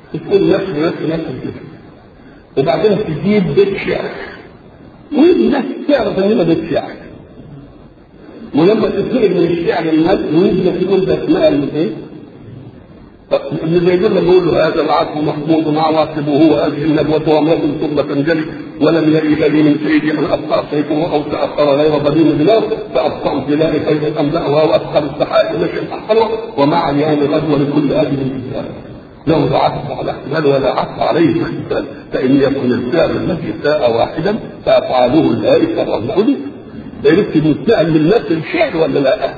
تقول نفس نفس نفس كده وبعدين تجيب بيت شعر والناس تعرف ان ده بيت شعر ولما تتنقل من الشعر المد ويجي تقول ده اسماء الايه؟ ابن زيد لما بيقول له هذا العفو محمود عواقبه وهذه الندوة وامرة ثم تنجلي ولم يري لي من سيدي ان ابقى سيفه او تاخر غير بدين بلاد فابقى البلاد خير املاها وادخل السحائب نشا احسنه ومع اليوم غدوه لكل اجل كتاب له عفو على احتمال ولا عفو عليه احتمال فان يكن الفعل الذي ساء واحدا فافعاله البائسه والمعود يكتب مستعد من نفس الشعر ولا لا؟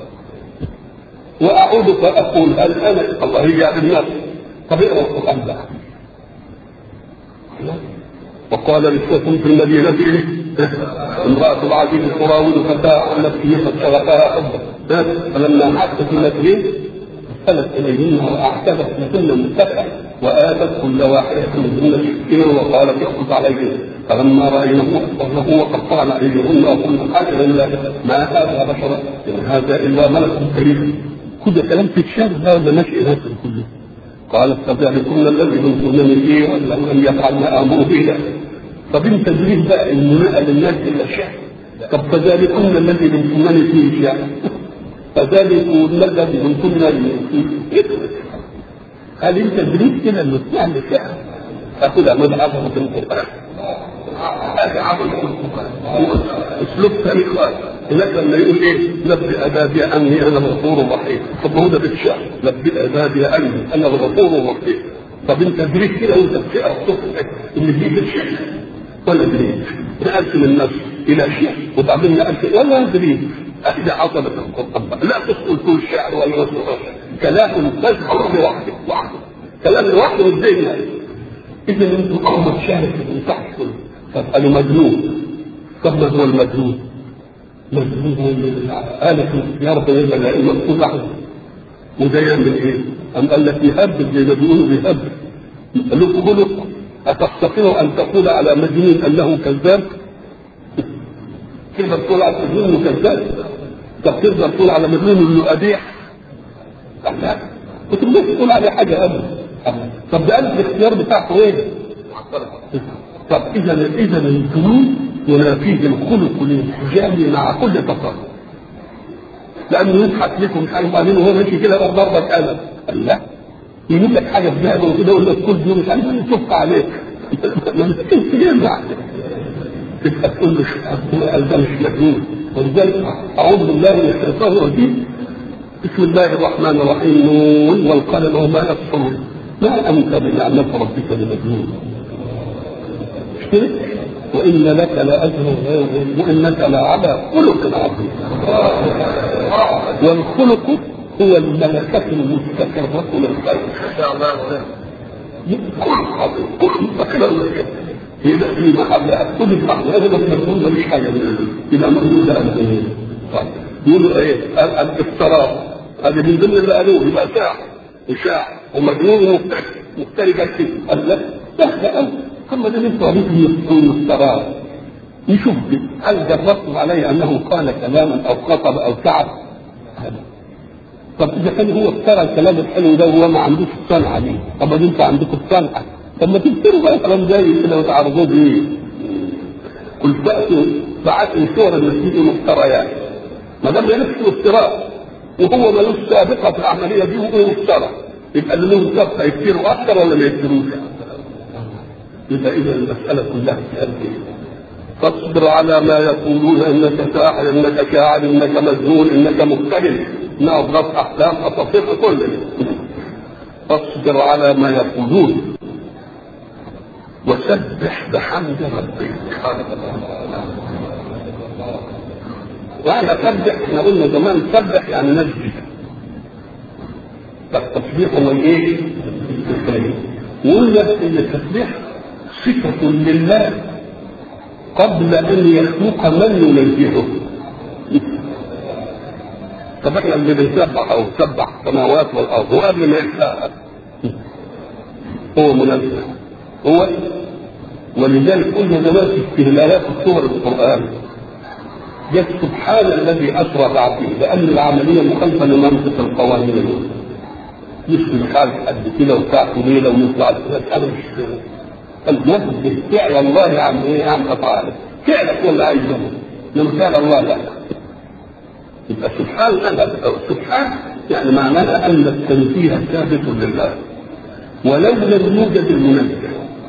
واعود فاقول هل انا الله يجعل الناس طب اقرا القران بقى وقال نسوة في المدينة امرأة العزيز تراود فتاة عن نفسه قد شغفها حبا فلما حدث في المسجد ارسلت اليهن واعتبت لهن متكئا واتت كل واحده منهن سكينا وقالت اخذ عليهن فلما راينه اخبرنه وقطعن ايديهن وقلنا حاجه لله ما هذا بشرا ان هذا الا ملك كريم كل كلام في الشارع ده ولا ماشي ناس كله قالت فذلكن الذي كنتم فيه ولا لم يفعل ما امر به طب انت تريد بقى انه نقل الناس الى الشعر طب فذلكن الذي كنتم فيه شعر فذلك الذي كنتم فيه هل انت تريد كده انه تعمل شعر اخذها من عظمه القران هذا عظمه القران اسلوب ثاني خالص هناك لما يقول ايه نبئ ابابي اني انا الغفور الرحيم طب ما هو ده بالشعر نبئ ابابي اني انا الغفور الرحيم طب انت دريت كده وانت بتقرا الصبح ان دي بالشعر ولا دريت نقلت من النفس الى شعر وبعدين نقلت ولا دريت هذه عظمه القران لا تدخل كل شعر ولا تدخل كلام تذكر لوحده وحده كلام لوحده ازاي يعني اذا انتم قوم شاهد من تحت فاسالوا مجنون طب ما هو المجنون؟ مجنون آلة يا رب يجعل المقصود لحظة وده يعمل ايه؟ أم قال لك يهبل زي ما بيقولوا بيهبل له خلق أتستطيع أن تقول على مجنون أنه كذاب؟ تقدر تقول على مجنون انه كذاب؟ طب تقدر تقول على مجنون انه قبيح؟ لا ما تقدرش تقول عليه حاجة أبدا طب ده قال الاختيار بتاعته ايه؟ طب إذا إذا الجنون ينافيه الخلق الانسجامي مع كل تصرف لانه يضحك لكم مش عارف بعدين وهو ماشي كده يروح ضربك قلم قال لا يجيب لك حاجه في ذهبه وكده يقول لك كل يوم مش عارف يشق عليك ما بتكونش جامع تبقى تقول له قال ده مش مجنون ولذلك اعوذ بالله من الشيطان الرجيم بسم الله الرحمن الرحيم نون والقلم وما يسطرون ما انت بنعمه ربك بمجنون مش كده؟ وإن لك لأجر وإنك لعلى خلق عظيم والخلق هو الملكة المستقرة للخير خلق عظيم خلق مستقرة يبقى في محلها كل محل هذا بس مفهوم مفيش حاجة من يبقى مفهوم ده طيب يقولوا ايه الافتراء هذا من ضمن اللي قالوه يبقى ساعة إشاعة ومجنون ومختلف مختلفة كده قال لك سهل قوي ثم ده لسه يكون مسترار يشوف هل جربتم علي انه قال كلاما او خطب او تعب طب اذا كان هو افترى الكلام الحلو ده وهو ما عندوش الصنعه دي طب انتوا عندكم الصنعه طب ما تفتروا بقى كلام زي كده وتعرضوه بيه قلت بأسوا بعثوا صور المسيح مفتريات ما دام نفسه افتراء وهو ملوش سابقه في العمليه دي وهو افترى يبقى اللي له سابقه يفتروا اكثر ولا ما يفتروش؟ يبقى اذا المساله كلها في قلبه فاصبر على ما يقولون انك ساحر انك شاعر انك مجنون انك مختلف انها اضغاث احلام اساطير كل فاصبر على ما يقولون وسبح بحمد ربك وانا سبح احنا قلنا زمان سبح يعني نجد فالتسبيح هو ايه؟ وقلنا ان التسبيح صفة لله قبل أن يخلق من ينزهه طب احنا اللي بنسبح او سبح السماوات والارض هو قبل ما يخلقها هو منزه هو ولذلك قلنا زمان في استهلالات الصور القرآن جاء سبحان الذي أسرى بعبده لأن العملية مخالفة لمنطق القوانين مش مش عارف قد كده وبتاع ليله ويطلع انا مش المسجد فعل الله يا عم ايه يا عم افعال فعلك ولا عايز لما فعل الله لا يبقى سبحان الله سبحان يعني معناها ان التنزيه ثابت لله ولو لم يوجد المنزه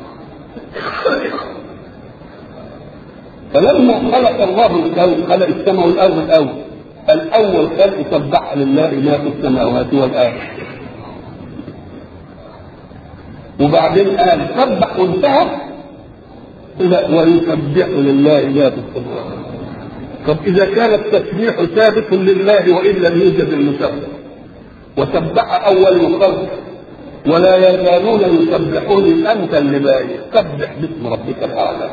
فلما خلق الله الكون خلق السماء والارض الاول الاول خلق سبح لله ما في السماوات والارض وبعدين قال سبح وانتهى ويسبح لله ما في السماوات طب اذا كان التسبيح ثابت لله وان لم يوجد المسبح وسبح اول الخلق ولا يزالون يسبحون انت اللي باقي سبح باسم ربك الاعلى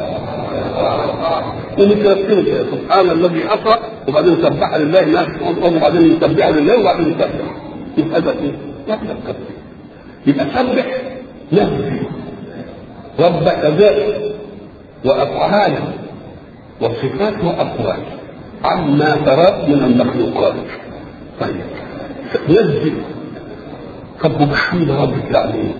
ومترتبه كده سبحان الذي اسرى وبعدين سبح لله ما وبعدين يسبح لله وبعدين يسبح يبقى ده ايه؟ يبقى سبح نفسي ربك ذاته وافعاله وصفات واقوال عما ترى من المخلوقات طيب نزل طب وبحمد ربك يعني ايه؟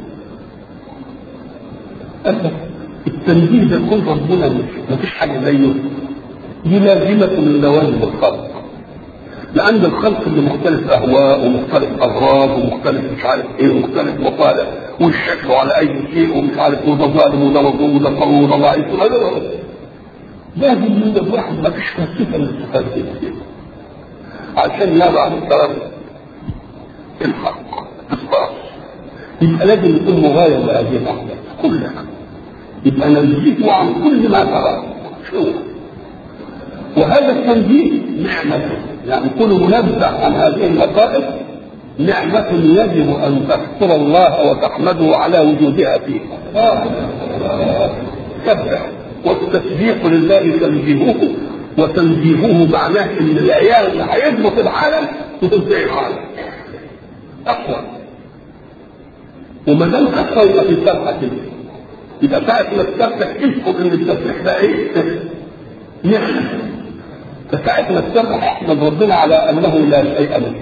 قال لك التنزيه ده يكون ربنا ما فيش حاجه زيه دي لازمه من لوازم الخلق لان الخلق اللي مختلف اهواء ومختلف اغراض ومختلف مش عارف ايه ومختلف مصالح والشكل على اي شيء ومش عارف وده ظالم وده مظلوم وده قوي وده ضعيف لازم يوجد واحد ما فيش صفه من الصفات دي عشان يضع الطرف الحق الخاص يبقى لازم يكون مغاير لهذه الاحداث كلها يبقى ننزيه عن كل ما ترى شو وهذا التنزيه نعمة يعني كل منزه عن هذه اللطائف نعمة يجب أن تشكر الله وتحمده على وجودها فيه سبح والتسبيح لله تنزيهه وتنزيهه معناه ان العيال اللي هيضبط العالم وتنزع العالم اقوى وما دام اقوى في سبحه كده يبقى ساعة ما تسبح اسكت ان التسبيح ده ايه؟ نعمة فساعة ما تسبح احمد ربنا على انه لا شيء منه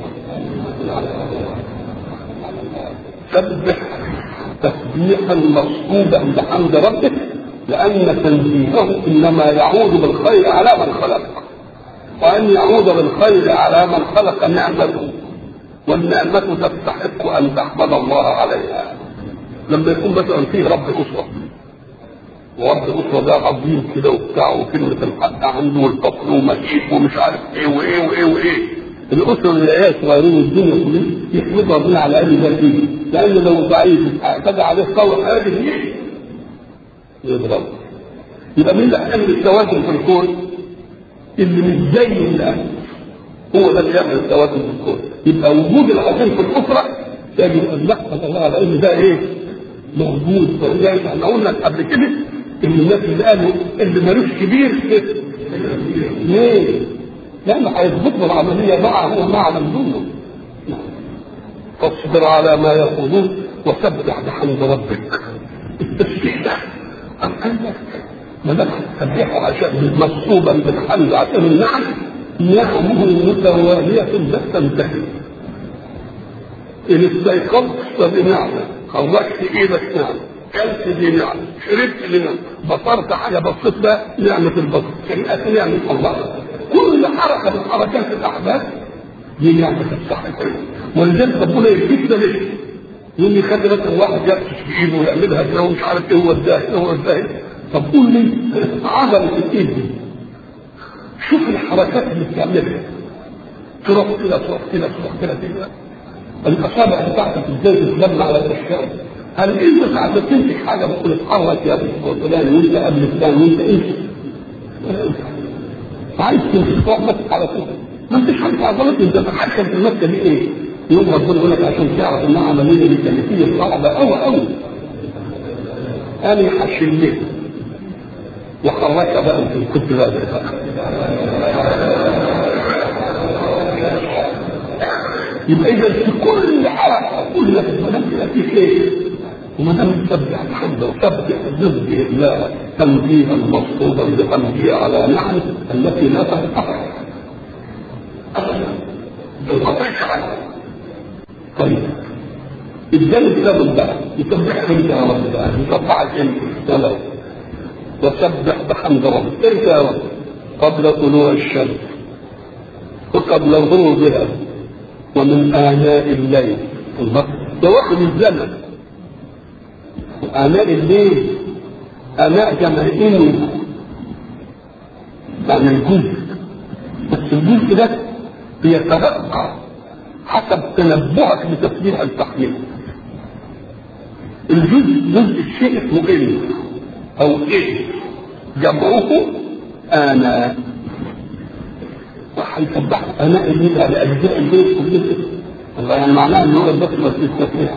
سبح تسبيحا مصحوبا بحمد ربك لأن تنزيهه إنما يعود بالخير على من خلق وأن يعود بالخير على من خلق نعمته والنعمة تستحق أن تحمد الله عليها لما يكون مثلا فيه رب أسرة ورب الأسرة ده عظيم كده وبتاع وكلمة الحق عنده والفقر ومشيك ومش عارف إيه وإيه وإيه وإيه الأسرة اللي هي صغيرين والدنيا كلها يحمد ربنا على أهل ده فيه لأن لو ضعيف اعتدى عليه قول حاجة يضرب يبقى مين اللي هيعمل التوازن في الكون؟ اللي مش زي الأهل هو ده اللي يعمل التوازن في الكون يبقى وجود العظيم في الأسرة يجب أن نحمد الله على إن ده إيه؟ موجود فلذلك احنا قلنا قبل كده إن الناس اللي قالوا اللي ملوش كبير ليه؟ لأنه هيظبط العملية معه ومع من دونه فاصبر على ما يقولون وسبح بحمد ربك التسبيح ده أم قال لك ما دام تسبحه عشان مصحوبا بالحمد عشان النعم نعمه متوالية لا تنتهي إن استيقظت فبنعمة خرجت إيدك نعمة كلت دي نعمة شربت دي نعمة بصرت حاجة بصيت بها نعمة البصر سمعت نعمة الله كل حركة من حركات الأحداث دي نعمة تستحق ولذلك ربنا يجيب ده ليه؟ يقوم يخلي مثلا واحد يبسش بايده ويعملها كده ومش عارف ايه هو الزاهد هو الزاهد طب قول لي عضلة الايد دي شوف الحركات اللي بتعملها تروح كده تروح كده تروح كده كده الاصابع بتاعتك ازاي تتلم على الاشياء هل انت ساعة تمسك حاجة بتقول اتحرك يا ابن فلان وانت قبل فلان وانت امشي عايز تمسك تروح مسك على طول ما انتش عارف عضلات انت تتحكم في المسكه دي ايه؟ يوم ربنا يقول لك عشان تعرف انها عمليه ميكانيكيه صعبه قوي قوي انا هشلك وخرجت بقى في الكتب بقى يبقى اذا في كل حركه كل ما في شيء وما دام تسبح الحمد وسبح تسبح الله تنزيها مصطوبا بحمده على نعمه التي لا تنقطع ابدا طيب اداني السبب بقى يسبحك انت يا رب بقى يسبحك انت ولو وسبح بحمد ربك انت يا رب قبل طلوع الشمس وقبل غروبها ومن آناء الليل الله ده وقت الزمن آناء الليل آناء جماهير يعني الجزء بس الجزء ده بيترقى حسب تنبهك بتسبيح التحميل الجزء جزء الشيء اسمه إيه أو إيه جمعه آناء وهيسبح آناء الليل على أجزاء الليل كلها الله يعني معناه إن هو بس بس التسبيح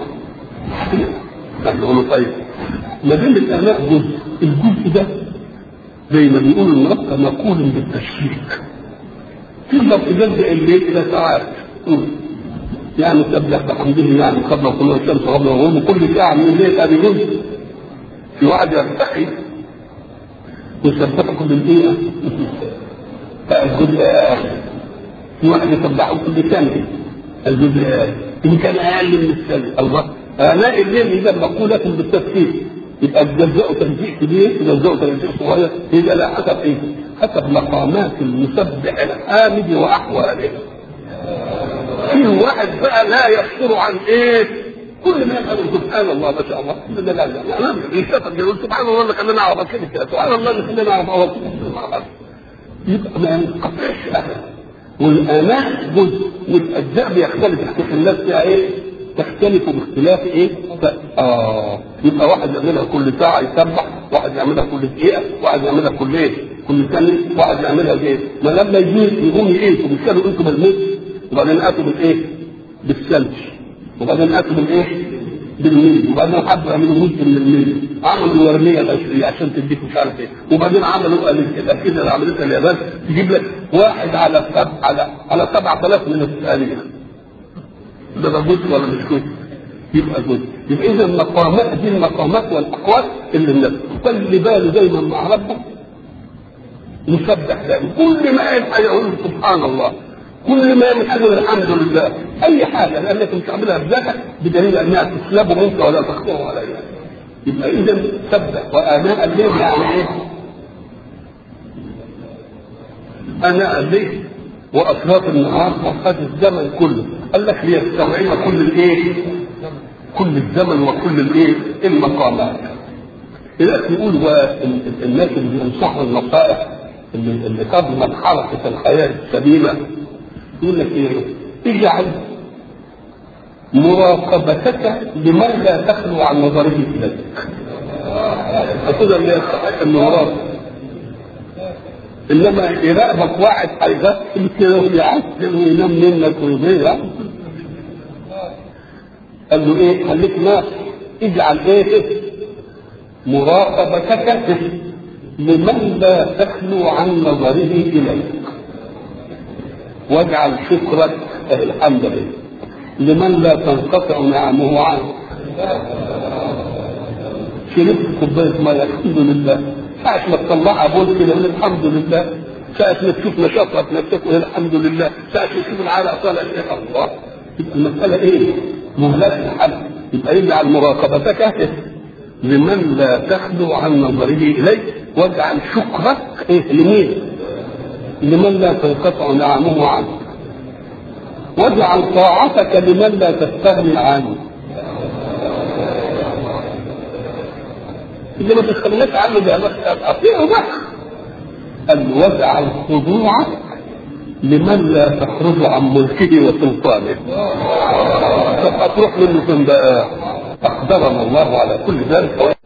نقول طيب ما دام الآناء جزء الجزء ده زي ما بيقولوا النقطة مقول بالتشكيك تقدر تجزء الليل إلى ساعات يعني تسبح بحمده يعني قبل طلوع الشمس وقبل الغروب كل ساعة من الليل هذه جزء في واحد يرتقي ويسبحه كل دقيقة الجزء آخر في واحد يسبحه كل ثانية الجزء آخر إن كان أقل من الثانية الله آناء الليل إذا مقولة بالتفكير يبقى تجزأه تنزيع كبير تجزأه تنزيع صغير يبقى لا حسب ايه؟ حسب مقامات المسبح الحامد واحواله. في واحد بقى لا يفطر عن ايه؟ كل ما يفعل سبحان الله ما شاء الله لا لا لا انا يشتغل يقول سبحان الله اللي خلاني اعرف كده سبحان الله اللي خلاني اعرف اعرف يبقى ما ينقطعش ابدا والآناء جزء والاجزاء بيختلف الناس فيها ايه؟ تختلف باختلاف ايه؟ ف... اه يبقى واحد يعملها كل ساعة يسبح، واحد يعملها كل دقيقة، واحد يعملها كل ايه؟ كل ثانية، واحد يعملها بايه؟ ما لما يجي يقوم ايه؟ وبالتالي انتم بالمثل وبعدين اتوا بالايه؟ بالثلج وبعدين اتوا بالايه؟ بالميل وبعدين حبوا يعملوا جزء من الميل عملوا الورنية الأشرية عشان تديك مش عارف ايه وبعدين عملوا الأكيدة اللي عملتها اليابان تجيب لك واحد على سبع على على 7000 من الثانية ده ده جزء ولا مش جزء؟ يبقى جزء يبقى اذا المقامات دي المقامات والاقوات اللي الناس خلي باله دايما مع ربك يسبح دائما كل ما يفعل يقول سبحان الله كل ما يعمل حاجه الحمد لله اي حاجه لانك مش عاملها بذاتك بدليل انها تسلب منك ولا تخطر عليها يبقى اذا سبح واناء الليل يعني ايه؟ اناء الليل واطراف النهار وقت الزمن كله قال لك ليستوعب كل الايه؟ كل الزمن وكل الايه؟ المقامات. لذلك يقول الناس اللي بينصحوا النصائح اللي, اللي تضمن حركه الحياه السليمه يقول لك ايه؟ اجعل مراقبتك لمن لا تخلو عن نظره اليك. هتقدر اللي يستحق انه يراقب انما يراقبك واحد هيغسل كده ويعسل وينام منك ويضيع قال له ايه خليك ناس اجعل ايه مراقبتك لمن لا تخلو عن نظره اليك واجعل شكرك الحمد لله لمن لا تنقطع نعمه عنه شربت كوبايه ميه الحمد لله ساعة ما تطلعها بول كده قول الحمد لله ساعة ما تشوف نشاطها في نفسك قول الحمد لله ساعة ما تشوف العرق طالع يا الله يبقى المسألة ايه؟ مهلات الحمد يبقى يجعل مراقبتك لمن لا تخلو عن نظره اليك واجعل شكرك ايه لمين؟ لمن لا تنقطع نعمه عنه واجعل طاعتك لمن لا تستغني عنه اللي ما تستغناش عنه ده اطيعه بقى قال واجعل خضوعك لمن لا تخرج عن ملكه وسلطانه طب هتروح منه فين بقى اقدرنا الله على كل ذلك